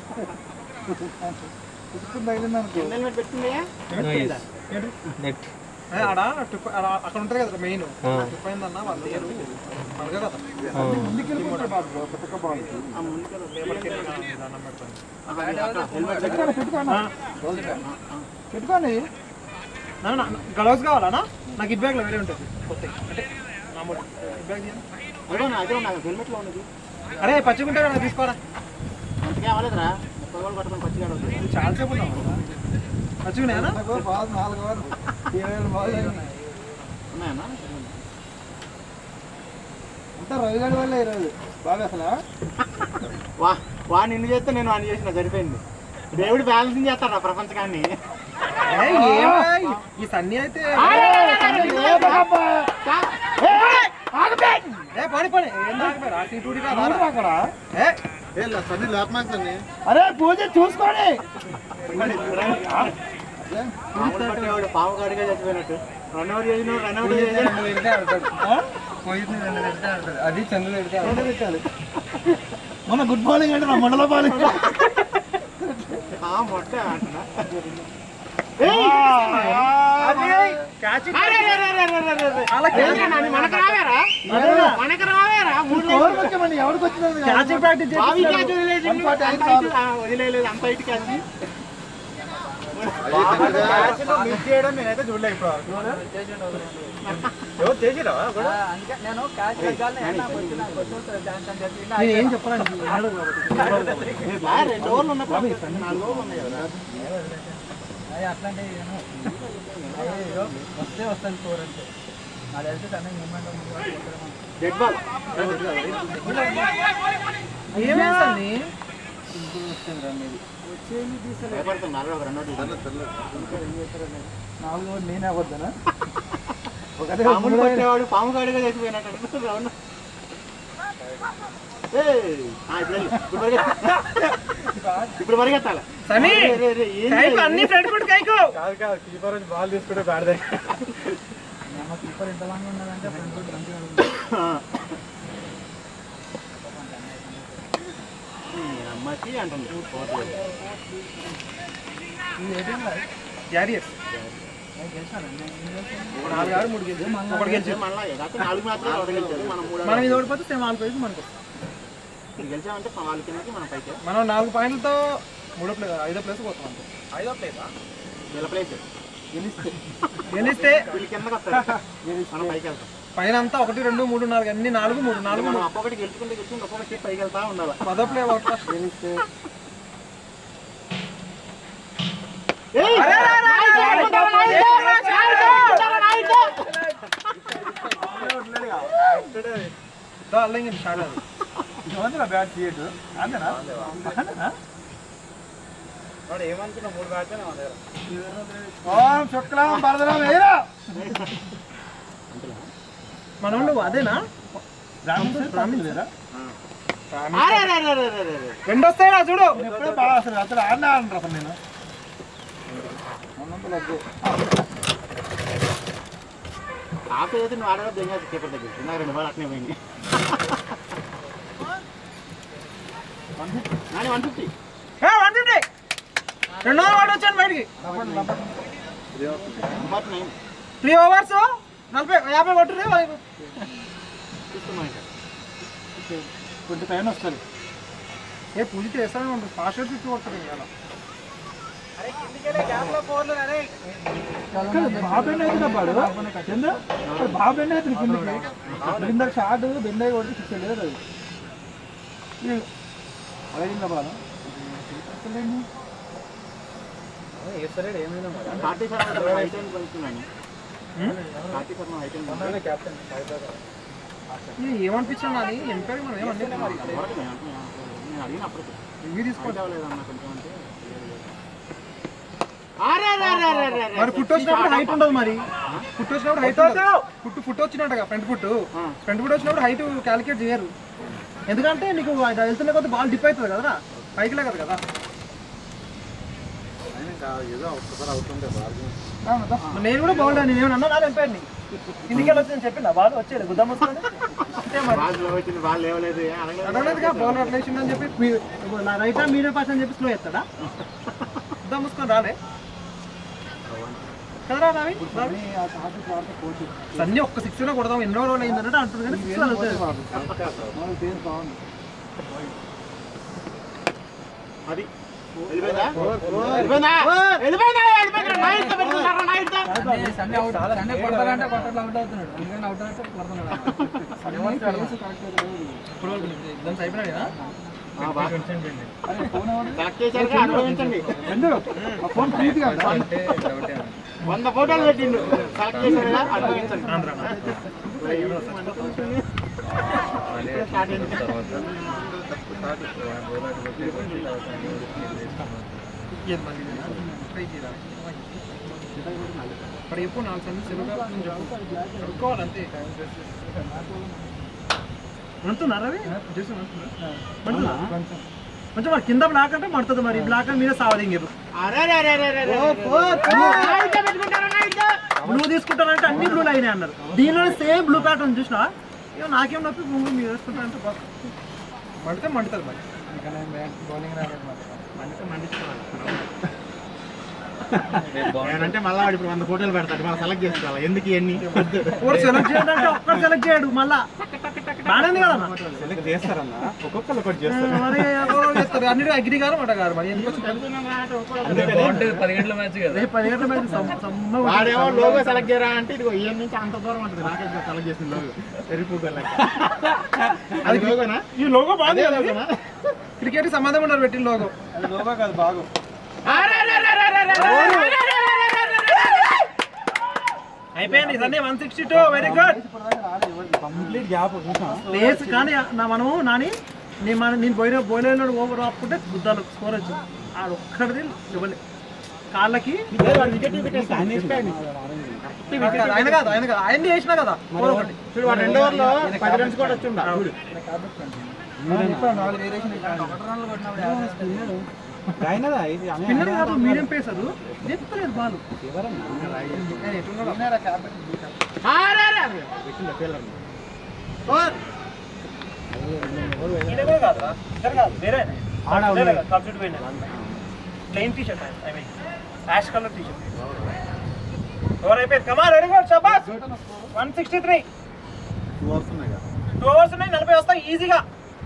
కుట్టుకుని తగిలింది అనుకో హెల్మెట్ పెట్టుకుందా నెట్ ఏ, ఆడ టిప్ ఆడ అక్కడ ఉంటుంది కదా మెయిన్ ఆ. టిప్ అయిందన్న వాళ్ళు లేరు అడగ కదా ముందుకు వెళ్ళిపోతాడు బాబు పెద్ద బాల్ ఆ ముందుకు పేపర్కి వెళ్ళి దండం పెట్టుకోండి హెల్మెట్ పెట్టుకోండి పెట్టుకోండి పెట్టుకోండి గ్లౌస్ కావాలనా నాకు ఈ బ్యాగ్లో వేరే ఉంటుంది కొత్త అంటే మామూలు ఈ బ్యాగ్ తీయండి. అదే అదే నాకు హెల్మెట్లో ఉన్నది అరే పచ్చిగుంటే కదా తీసుకోరా మంచిగా అవ్వలేదురా ముప్పై వాళ్ళు పట్టుకొని పచ్చిగా అవుతుంది ఇది చాలాసేపు ఉన్నావు పచ్చిగున్నాయనా బాల్ నాలుగు ఓవర్ ఇరవై ఏడు బాల్ ఉన్నాయి ఉన్నాయన్నా అంతా రవిగడి వల్ల ఈరోజు బాగా అసలు వా వా నిన్ను చేస్తే నేను వాడిని చేసిన సరిపోయింది దేవుడు బ్యాలెన్సింగ్ చేస్తాడు ప్రపంచకాన్ని ఏ, ఏమా? ఈ సన్నీ అయితే ఏ పని పని ఏం తాగిపోయారు ఆ సీటుడి కాదా అక్కడ ఏ సన్ని లేపమాక సన్ని అరే పూజ చూసుకోండి పాములు పట్టేవాడు పాము కాడిగా చచ్చిపోయినట్టు రన్ అవుట్ చేసిన రన్ అవుట్ చేసిన అది చంద్రుడు పెడితే మన గుడ్ బౌలింగ్ అంటే నా మండల బౌలింగ్ ఆ మొట్ట అంటున్నా క్యాచ్ అరే, అరే, అరే, అరే, అరే, అరే. ఏంట్రా నాని, మనకు రావేరా మనకు రావేరా మూడు స్కోర్ ముఖ్యమండి ఎవరికి వచ్చింది క్యాచింగ్ ప్రాక్టీస్ బావి క్యాచ్ వదిలేసి One forty అంత ఐదు ఇటు- ఆ, వదిలేయలేదు అంత ఇటు క్యాచ్ క్యాచ్ లో మిస్ చేయడం నేనైతే చూడలేదు ఇప్పుడు ఎవరు చేసిరా నేను ఏం చెప్పాలండి ఆ, రెండు ఓవర్లు ఉన్నప్పుడు నాలుగు ఓవర్లు ఉన్నాయి కదా వస్తే వస్తుంది స్కోర్ అంటే అది వెళ్తే తన మూమెంట్ డెడ్ బాల్ ఏమేసండి భయపడుతున్నారు ఒక రన్ అవుట్ నాలుగు ఓవర్ నేనే అవద్దనా పాములు కొట్టేవాడు పాము కాడిగా చేసిపోయినట్టు అవును ఏయ్, ఆ, ఇప్పుడు వెళ్ళు. ఇప్పుడు పరిగెత్తు. ఇప్పుడు పరిగెత్తాలి సనీ రే, రే, రే, ఏం కైకు చేయాలి? అన్ని ఫ్రంట్ ఫుట్ కైకు కాదు కాదు కీపర్ వచ్చి బాల్ తీసుకుంటే బ్యాడ్ కీపర్ ఎంత లాంగ్ ఉన్నదంటే ఫ్రంట్ ఫుట్ మంచిగా ఉంది. ఈ అమ్మకి అంటుంది పోవట్లేదు. క్యారియర్ నాలుగు ఆరు మూడు గెలిచి ఒకటి గెలిచి మళ్ళా కాకపోతే నాలుగు మాత్రమే ఒకటి గెలిచారు మనం మూడు మనం ఇది ఓడిపోతే సేమ్ నాలుగు ప్రైజ్ మనకు ఇప్పుడు గెలిచామంటే వాళ్ళ కిందకి మనం పైకి మనం నాలుగు పాయింట్లతో మూడో ప్లేస్ ఐదో ప్లేస్ పోతాం అంతే ఐదో ప్లేస్ వీళ్ళ ప్లేస్ గెలిస్తే గెలిస్తే వీళ్ళ కిందకి వస్తారు మనం పైకి వెళ్తాం పైన అంతా ఒకటి రెండు మూడు నాలుగు అన్ని నాలుగు మూడు నాలుగు మనం మూడు ఒక్కొక్కటి గెలుచుకుంటే గెలుచుకుంటే ఒక్కొక్క స్టేట్ పైకి వెళ్తా ఉండాలి పదో ప్లే అవుతా గెలిస్తే అల్లకి స్టార్ట్ అది ఏమంటున్నా బ్యాట్ చేయడు అంతేనా అంతేనా ఏమనుకున్నా మూడు బ్యాట్స్ ఓం శుక్లం భరదనం వేయరా మనోళ్ళు అదేనా లేదా రెండు వస్తాయిరా చూడు ఎప్పుడే బాగా అసలు అసలు ఆడినా ఆడను అసలు నేను ఆఫ్ అయితే నువ్వు ఆడగా దెంగా కీపర్ దగ్గర నాకు రెండు బాల్ అట్నే పోయింది Nani one fifty one fifty రెండో వాడు వచ్చాను బయటికి బట్ నైన్ త్రీ ఓవర్స్ నలభై యాభై కొట్టురే తీసుకున్నాం ట్వంటీ ఫైవ్ వస్తారు ఏ పూజ చేస్తానే ఉంటుంది ఫాస్ట్ ఫిఫ్టీ కొడుతుంది ఇవాళ బాబెండ్ అయితే పాడు చంద్ర బాబెండ్ అయితే కిందకి కింద షార్ట్ బెండ్ అయ్యి కొడితే సిక్స్ లేదు అది ఇది అడిగిందా బాగా కార్తీక్ శర్మ హైట్ అని కొనుక్కున్నాను కార్తీక్ శర్మ హైట్ అని క్యాప్టెన్ ఏమనిపించాను అది ఎంపైర్ మనం ఏమన్నా నేను అడిగినప్పుడు ఇవి తీసుకోండి లేదన్నా కొంచెం అంటే అరే అరే అరే అరే అరే అరే మరి ఫుట్ వచ్చినప్పుడు హైట్ ఉండదు మరి ఫుట్ వచ్చినప్పుడు హైట్ ఫుట్ ఫుట్ వచ్చినట్టుగా ఫ్రంట్ ఫుట్ ఫ్రంట్ ఫుట్ వచ్చినప్పుడు హైట్ క్యాలిక్యులేట్ చేయరు ఎందుకంటే నీకు అది వెళ్తున్న కొద్ది బాల్ డిప్ అవుతుంది కదా పైకి లేదు కదా మరి నేను కూడా బౌల్ నేను ఏమన్నా అన్నా ఎంపైర్ని ఇంటికి వెళ్ళి వచ్చి నేను చెప్పిన బాల్ వచ్చేది గుద్దాం వస్తుంది అంతే మరి బాల్ వచ్చింది బాల్ లేవలేదు ఏ అడగలేదు అడగలేదుగా బౌల్ అట్లా వేసిందని చెప్పి మీ- నా రైట్ హ్యాండ్ మీడియం పాస్ అని చెప్పి స్లో చేస్తాడా గుద్దాం మూసుకొని రాలే కదరా రావి రావి సన్నీ ఒక్క సిక్స్ లో కొడదాం ఎన్నో రోజులు అయిందంటే అంటుంది కానీ సిక్స్ బాగుంది అది వెళ్ళిపోయిందా వెళ్ళిపోయిందా వెళ్ళిపోయిందా వెళ్ళిపోయిందా నా ఇంట్లో పెట్టుకున్నారా నా ఇంట్లో ఇప్పుడు ఎగ్జామ్స్ అయిపోయినాయి సెలెక్ట్ చేశారు అనుభవించండి ఫోన్ ప్రీతి కదా వంద ఫోటోలు పెట్టిండు సెలెక్ట్ చేశారు కదా అనుభవించండి స్టార్ట్ అయింది ఇక్కడ చెప్పు నాలుగు సంది సెలవుగా చదువుకోవాలంతే మంటున్నా రవి మంటున్నా కొంచెం మరి కింద బ్లాక్ అంటే మడుతుంది మరి బ్లాక్ మీద సావదింగారు అరే అరే అరే అరే అరే నా ఇంట్లో పెట్టుకుంటారా నా ఇంట్లో బ్లూ తీసుకుంటారంటే అన్ని బ్లూ అయినాయి అన్నారు దీనిలో సేమ్ బ్లూ ప్యాటర్న్ చూసినా ఇక నాకేం నొప్పి ముందు మీరు వేసుకుంటారంటే బాగా మండితే మండుతుంది మరి బౌలింగ్ రాలేదు మండితే మండించుకోవాలి నేనంటే మళ్ళీ వాడు ఇప్పుడు వంద ఫోటోలు పెడతాడు మళ్ళీ సెలెక్ట్ చేసుకోవాలి ఎందుకు ఇవన్నీ ఒకటి సెలెక్ట్ చేయడం అంటే ఒక్కటి సెలెక్ట్ చేయడు మళ్ళా బాగానే ఉంది కదా సెలెక్ట్ చేస్తారన్నా ఒక్కొక్కరు ఒకటి మరి ఎవరో చేస్తారు అన్నిటి అగ్రి గారు మాట గారు మరి ఎందుకు పది గంటల మ్యాచ్ కదా రేపు పది గంటల మ్యాచ్ సమ్- సమ్మగా వాడేమో లోగో సెలెక్ట్ చేయరా అంటే ఇదిగో ఇయర్ నుంచి అంత దూరం ఉంటుంది నాకే సెలెక్ట్ చేసిన లోగో ఎరిపుకోలే అది లోగోనా ఈ లోగో బాగుంది అదే కదా లోగోనా క్రికెట్ సంబంధం ఉన్నారు పెట్టిన లోగో అది లోగా కాదు బాగు అయిపోయింది ఇదన్నీ one sixty two very good complete gap చూసా ప్లేస్ కానీ నా మనము నాని నేను మన నేను పోయిన పోయిన ఓవర్ ఆపుకుంటే గుద్దాలు స్కోర్ వచ్చు ఆడు ఒక్కడిది ఇవ్వలే కాళ్ళకి వికెట్ వికెట్ ఆయన కాదు ఆయన కాదు ఆయన చేసినా కదా చూడు వాడు రెండో ఓవర్లో పది రన్స్ కూడా వచ్చి ఉండా స్పిన్నర్ కాదు మీడియం పేసరు చెప్తలేదు బాలు ఈయన కూడా కాదురా ఇద్దరు కాదు వేరే సబ్జెక్ట్ పోయినా plain T shirt I mean ash colour T shirt over అయిపోయింది కమాల్ వెరీ గుడ్ షబాస్ one sixty three two hours ఉన్నాయి కదా టూ అవర్స్ ఉన్నాయి నలభై వస్తాయి ఈజీగా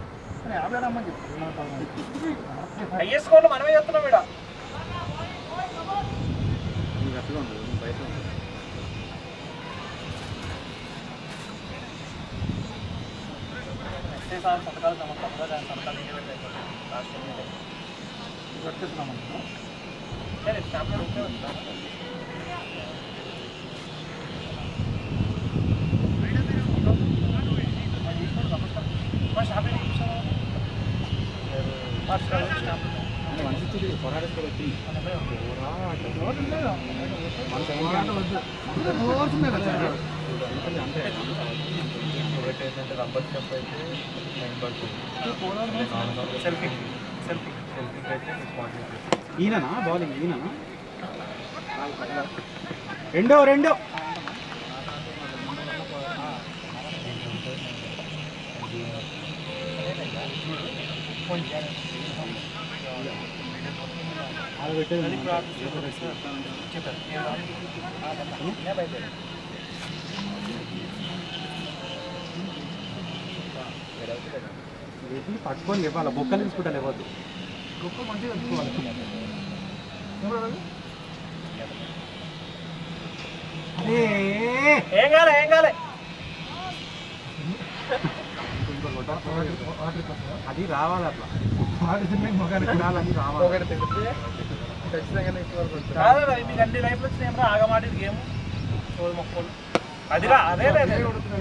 హైయెస్ట్ స్కోర్లు మనమే చెప్తున్నాం ఇక్కడ నీకు అట్లా ఉండదు నువ్వు బయట ఉండదు సంతకాలు సమర్థంగా దాని సంతకాలు ఇంకే పెట్టాయి రాష్ట్రం మీద. సరే, స్టాంప్ లో ఉంటే ఉందా? మా స్టాంప్ ఏంటి చూసావా? మా స్టాంప్ స్టాంప్ ఉందా? వన్ సిక్స్టీ కొరాడేసుకో వచ్చి ఒకటి ఏంటంటే రబ్బర్ స్టెప్ అయితే నైన్ పడుతుంది సెల్ఫీ సెల్ఫీ సెల్ఫీకి అయితే ఫార్టీ ఈయననా బౌలింగ్ ఈయననా రెండో రెండో వీటిని పట్టుకొని ఇవ్వాలి బొక్కలు తీసుకుంటా లేవద్దు ఏం కాలే ఏం కాలే అది రావాలి అట్లా అది రావాలి కాదు రా, మీకు అన్ని లైఫ్లు వచ్చినాయి రా ఆగమాటి గేమ్ సోది మొక్కలు అదిరా అదే అదే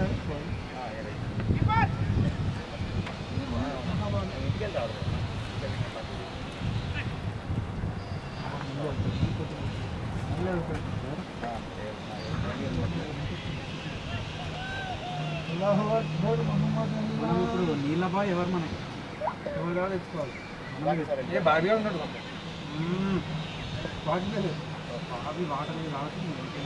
మనం ఇప్పుడు నీళ్ళ బాయ్ ఎవరు మనకి ఏ బాగా ఉన్నాడు మ్మ్. అవి వాటర్ మీద రావచ్చు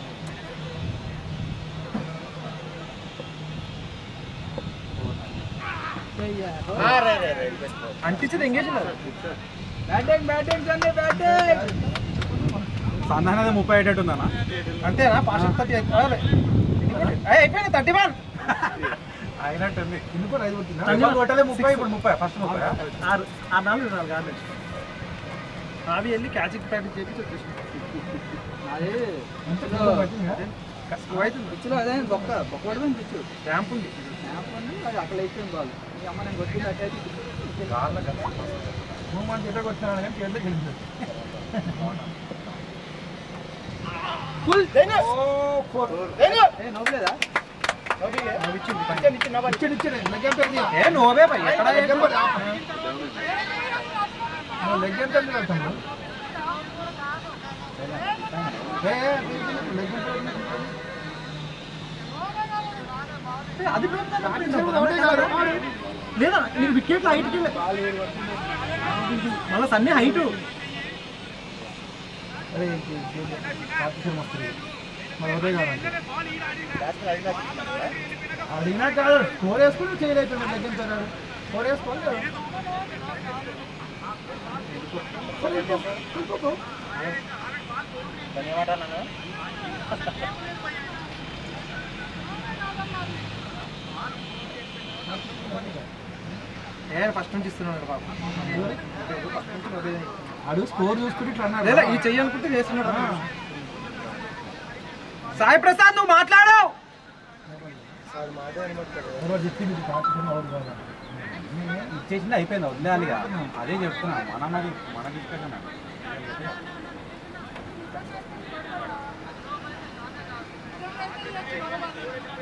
అంటించింది engage batting batting Sunday batting సంధానది ముప్పై ఎయిట్ ఉందన్నా అంతేనా పాస్ థర్టీ అయిపోయింది థర్టీ వన్ అయినట్టుంది సంజయ్ కొట్టలే ముప్పై ఇప్పుడు ముప్పై ఫస్ట్ ముప్పై ఆరు ఆరు నాలుగు నాలుగు ఆరు అవి వెళ్ళి క్యాచింగ్ ప్రాక్టీస్ చేసి వచ్చేసి పిచ్చులో అదే బొక్క బొక్క పడుతుంది పిచ్చు ర్యాంప్ ఉంది ర్యాంప్ ఉంది అది అక్కడ అయిపోయింది బాల్ ఈ అమ్మ నేను కొట్టింది అట్టయితే మూమెంట్ ఎట్లా వచ్చినా కానీ చేతిలో గెలిచింది ఫుల్ నవ్వలేదా ఏ నోవే భయ్ ఎక్కడ లెగ్ ఎంత వెళ్తాము అది లేదా నేను వికెట్ హైట్కి మళ్ళీ సన్నీ హైట్ అరే వస్తుంది మరి అదే కాదండి అడిగినా కాదు స్కోర్ వేసుకుని చేయలేదు లెగ్గించాడు స్కోర్ వేసుకోవాలి ధన్యవాదాలు ఏ ఫస్ట్ నుంచి ఇస్తున్నాడు బాబు అడుగు స్కోర్ చూసుకుంటే ఇట్లా అన్నాడు లేదా ఈ చెయ్యి అనుకుంటే చేస్తున్నాడు సాయి ప్రసాద్ నువ్వు మాట్లాడావు ఇచ్చేసింది అయిపోయింది వదిలేయాలి ఇక. అదే చెప్తున్నా మన మరి మన డిస్కషన్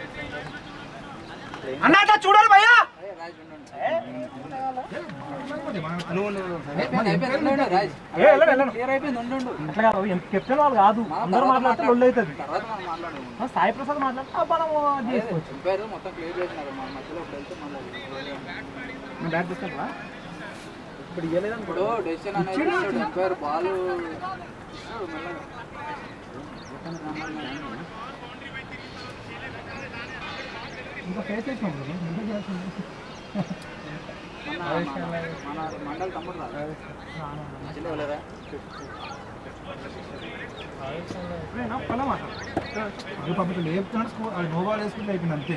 అన్న అట్లా చూడాలి భయ్యా అయిపోతాయి మనం ఏ, వెళ్ళండి, వెళ్ళండి. అట్లా కాదు ఎంత కెప్టెన్ వాళ్ళు కాదు అందరూ మాట్లాడితే లొల్లి అవుతుంది ఆ, సాయి ప్రసాద్ మాట్లాడితే ఆ, మనం అది చేసుకోవచ్చు బ్యాట్ తీసుకుంటా ఇప్పుడు ఇవ్వలేదు ఇప్పుడు డెసిషన్ అనేది ఎంపైర్ బాల్ ఇంకా ఫేస్ వేసినాం కదా ఇంకా చేయాల్సింది మన మండలి తమ్ముడు రా ఇప్పుడేనా పొలం మాట అది పంపితే లేపుతున్నాడు స్కోర్ అది నో బాల్ వేసుకుంటే అయిపోయింది అంతే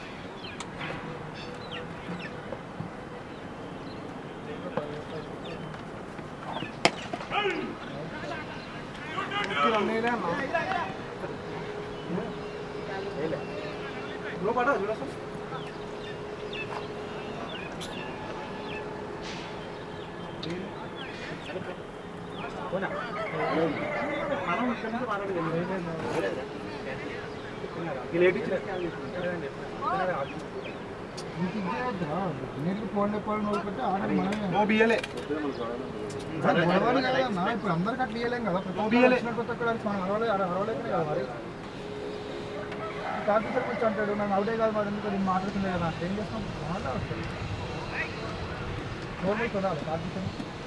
నీటికి ఫోన్ లేకపోవడం వదిలిపెట్టి ఆడని మనమే నో బియ్యలే గొడవలు కదన్నా ఇప్పుడు అందరికి అట్లా ఇవ్వలేం కదా ప్రతి ఒక్కరు వచ్చిన ప్రతి ఒక్కరు కలిసి మనం అరవలే అర- అరవలేకనే కదా మరి కార్తీక్ వచ్చి అంటాడు నన్ను అవుటే కాదు మరి ఎందుకు నేను మాట్లాడుతుండే కదా అంటే ఏం చేస్తాం మాట్లాడుతుంది నోర్మల్ చూడాలి కార్తీక్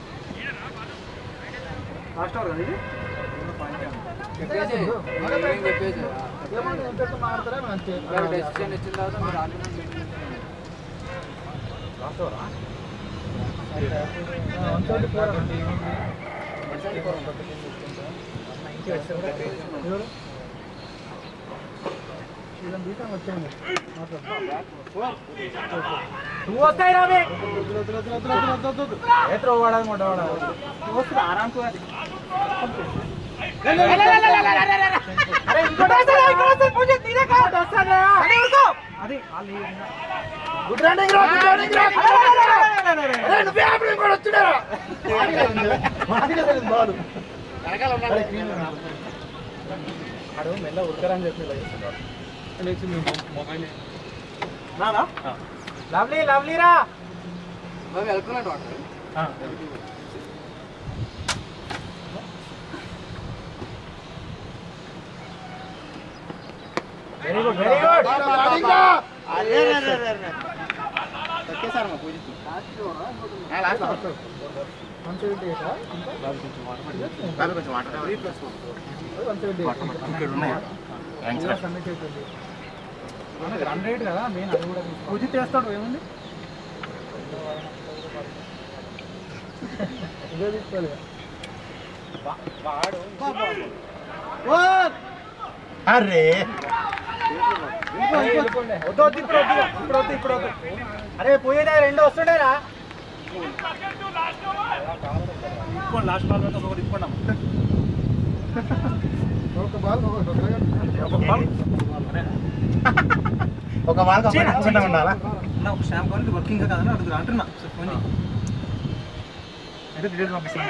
లాస్ట్ ఓవర్ కదా ఇది చెప్పేసి ఏం చెప్పేసి ఏమన్నా ఎంత ఎంత మాట్లాడతారా అంతే డెసిషన్ ఇచ్చిన తర్వాత మీరు ఆర్గ్యుమెంట్ వీళ్ళని బీటం వచ్చేయండి నువ్వు వస్తాయి రావే ఎత్ర వాడాలి మొట్ట వాడాలి వస్తుంది ఆరాంకు అది అది వాళ్ళు గుడ్ రన్నింగ్ రా గుడ్ రన్నింగ్ రా అరే నువ్వే ఆపరే కూడా వచ్చుడారా మాదిగా తెలియదు బాల్ అరే క్లీన్ ఆడు మెల్ల ఉరకరని చెప్పి ఇలా చేస్తున్నాడు లేచి మీ మొబైల్ నానా లవ్లీ లవ్లీ రా అవి వెళ్తున్నట్టు water very good very good running రా one seventy eight one seventy run rate కదా మెయిన్ అది కూడా పూజ చేస్తాడు ఏముంది ఇదే తీసుకోవాలి వాడు అరే వద్దు వద్దు ఇప్పుడు వద్దు ఇప్పుడు వద్దు ఇప్పుడు వద్దు అరే పోయేదా రెండు వస్తుండేరా ఇప్పుకోండి లాస్ట్ బాల్ పెట్టి ఒకటి ఇప్పుకున్నాం ఒక బాల్ ఒక తొందరగా ఒక బాల్ ఒక వాళ్ళకి ఒక అనుకుంటా ఉండాలా నా ఒక స్టాంప్ కావాలి వర్కింగ్ కాదని అడుగుతున్నా అంటున్నా సో ఫోన్ చేయి. అయితే డీటెయిల్స్ పంపిస్తాను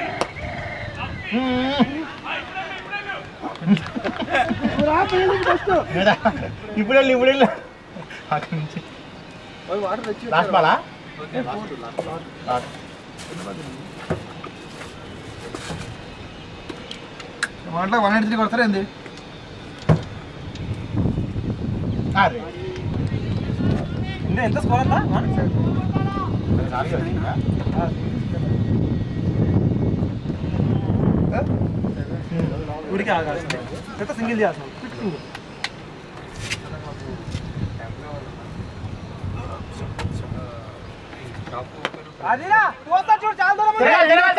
ఇప్పుడు వెళ్ళి ఇప్పుడు వెళ్ళి అక్కడి నుంచి వాటర్ తెచ్చి లాస్ట్ బాలా వాటిలో వన్ ఎయిటీ త్రీ కొడతారా ఏంది అరే ఇంకా ఎంత స్కోర్ అంతా ఉడికి ఆగాల్సింది అయితే సింగిల్ చేయాల్సింది క్విక్ సింగిల్ అదిరా పోతా చూడు చాలా దూరం ఉంది.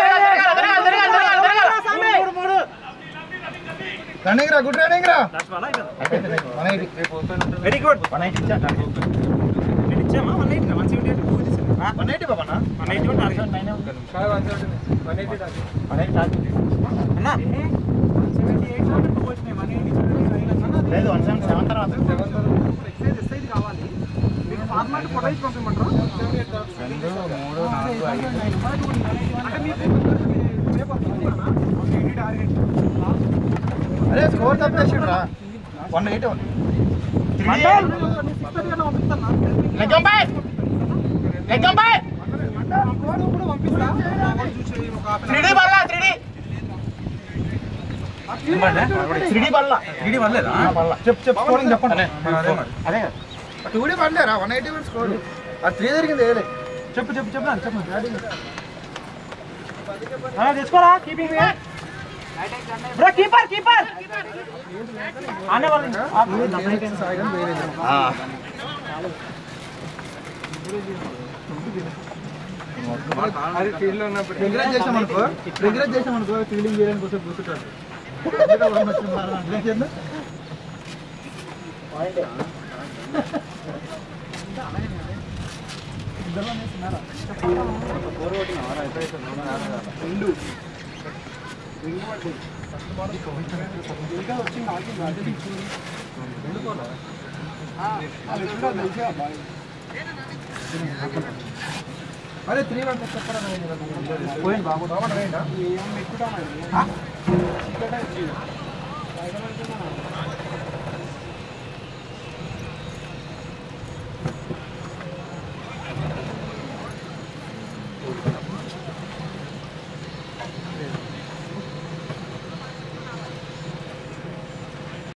మూడు, మూడు, మూడు. రన్నింగ్ రా గుడ్ రన్నింగ్ రా Last ball ఆ అయిపోయిందా? One eighty very good one eighty ఇచ్చా నేను ఇచ్చామా one eighty one seventy eight పూజ చేశాను వన్ ఎయిటీ బాబా one eighty one target one eighty అన్నా వన్ సెవెంటీ ఎయిట్ అంటే టూ వచ్చినాయి వన్ ఎయిటీ లేదు వన్ సెవెన్ సెవెన్ తర్వాత ఎక్సైజ్ ఎక్సైజ్ కావాలి మీకు ఫార్మాట్ ఫోటో ఇచ్చి పంపించమంటారా రెండు మూడు నాలుగు ఐదు అంటే మీకు రేపు వస్తున్నానా? ఒక ఎయిటీ టార్గెట్ అరే స్కోర్ తప్పేసిండు రా వన్ ఎయిటీ వన్ మండల్ సిక్స్ థర్టీ కన్నా పంపిస్తాను లెగ్గం బాయ్ లెగ్గం బాయ్ కూడా పంపిస్తా త్రీడీ బల్ల త్రీడీ వల్లేదా చెప్పు చెప్పు స్కోరింగ్ చెప్పండి అదే మరి. అదే టూ డీ పడలేరా వన్ ఎయిటీ వన్ స్కోర్ ఆ త్రీ జరిగింది ఏలే చెప్పు చెప్పు చెప్పు నాన్న, చెప్పు ఆ, తెచ్చుకోరా కీపింగ్ బ్రో కీపర్ కీపర్ ఆనే వాళ్ళు సాయిగా వేరే అది ఫీల్డ్ లో ఉన్నప్పుడు రెగ్యులేట్ చేసాం అనుకో రెగ్యులేట్ చేసాం అనుకో ఫీలింగ్ చేయడానికి కోసం కూర్చుంటాడు అరే త్రీ వన్ చెప్పరా పోయింది బాబు ఏం ఎక్కువ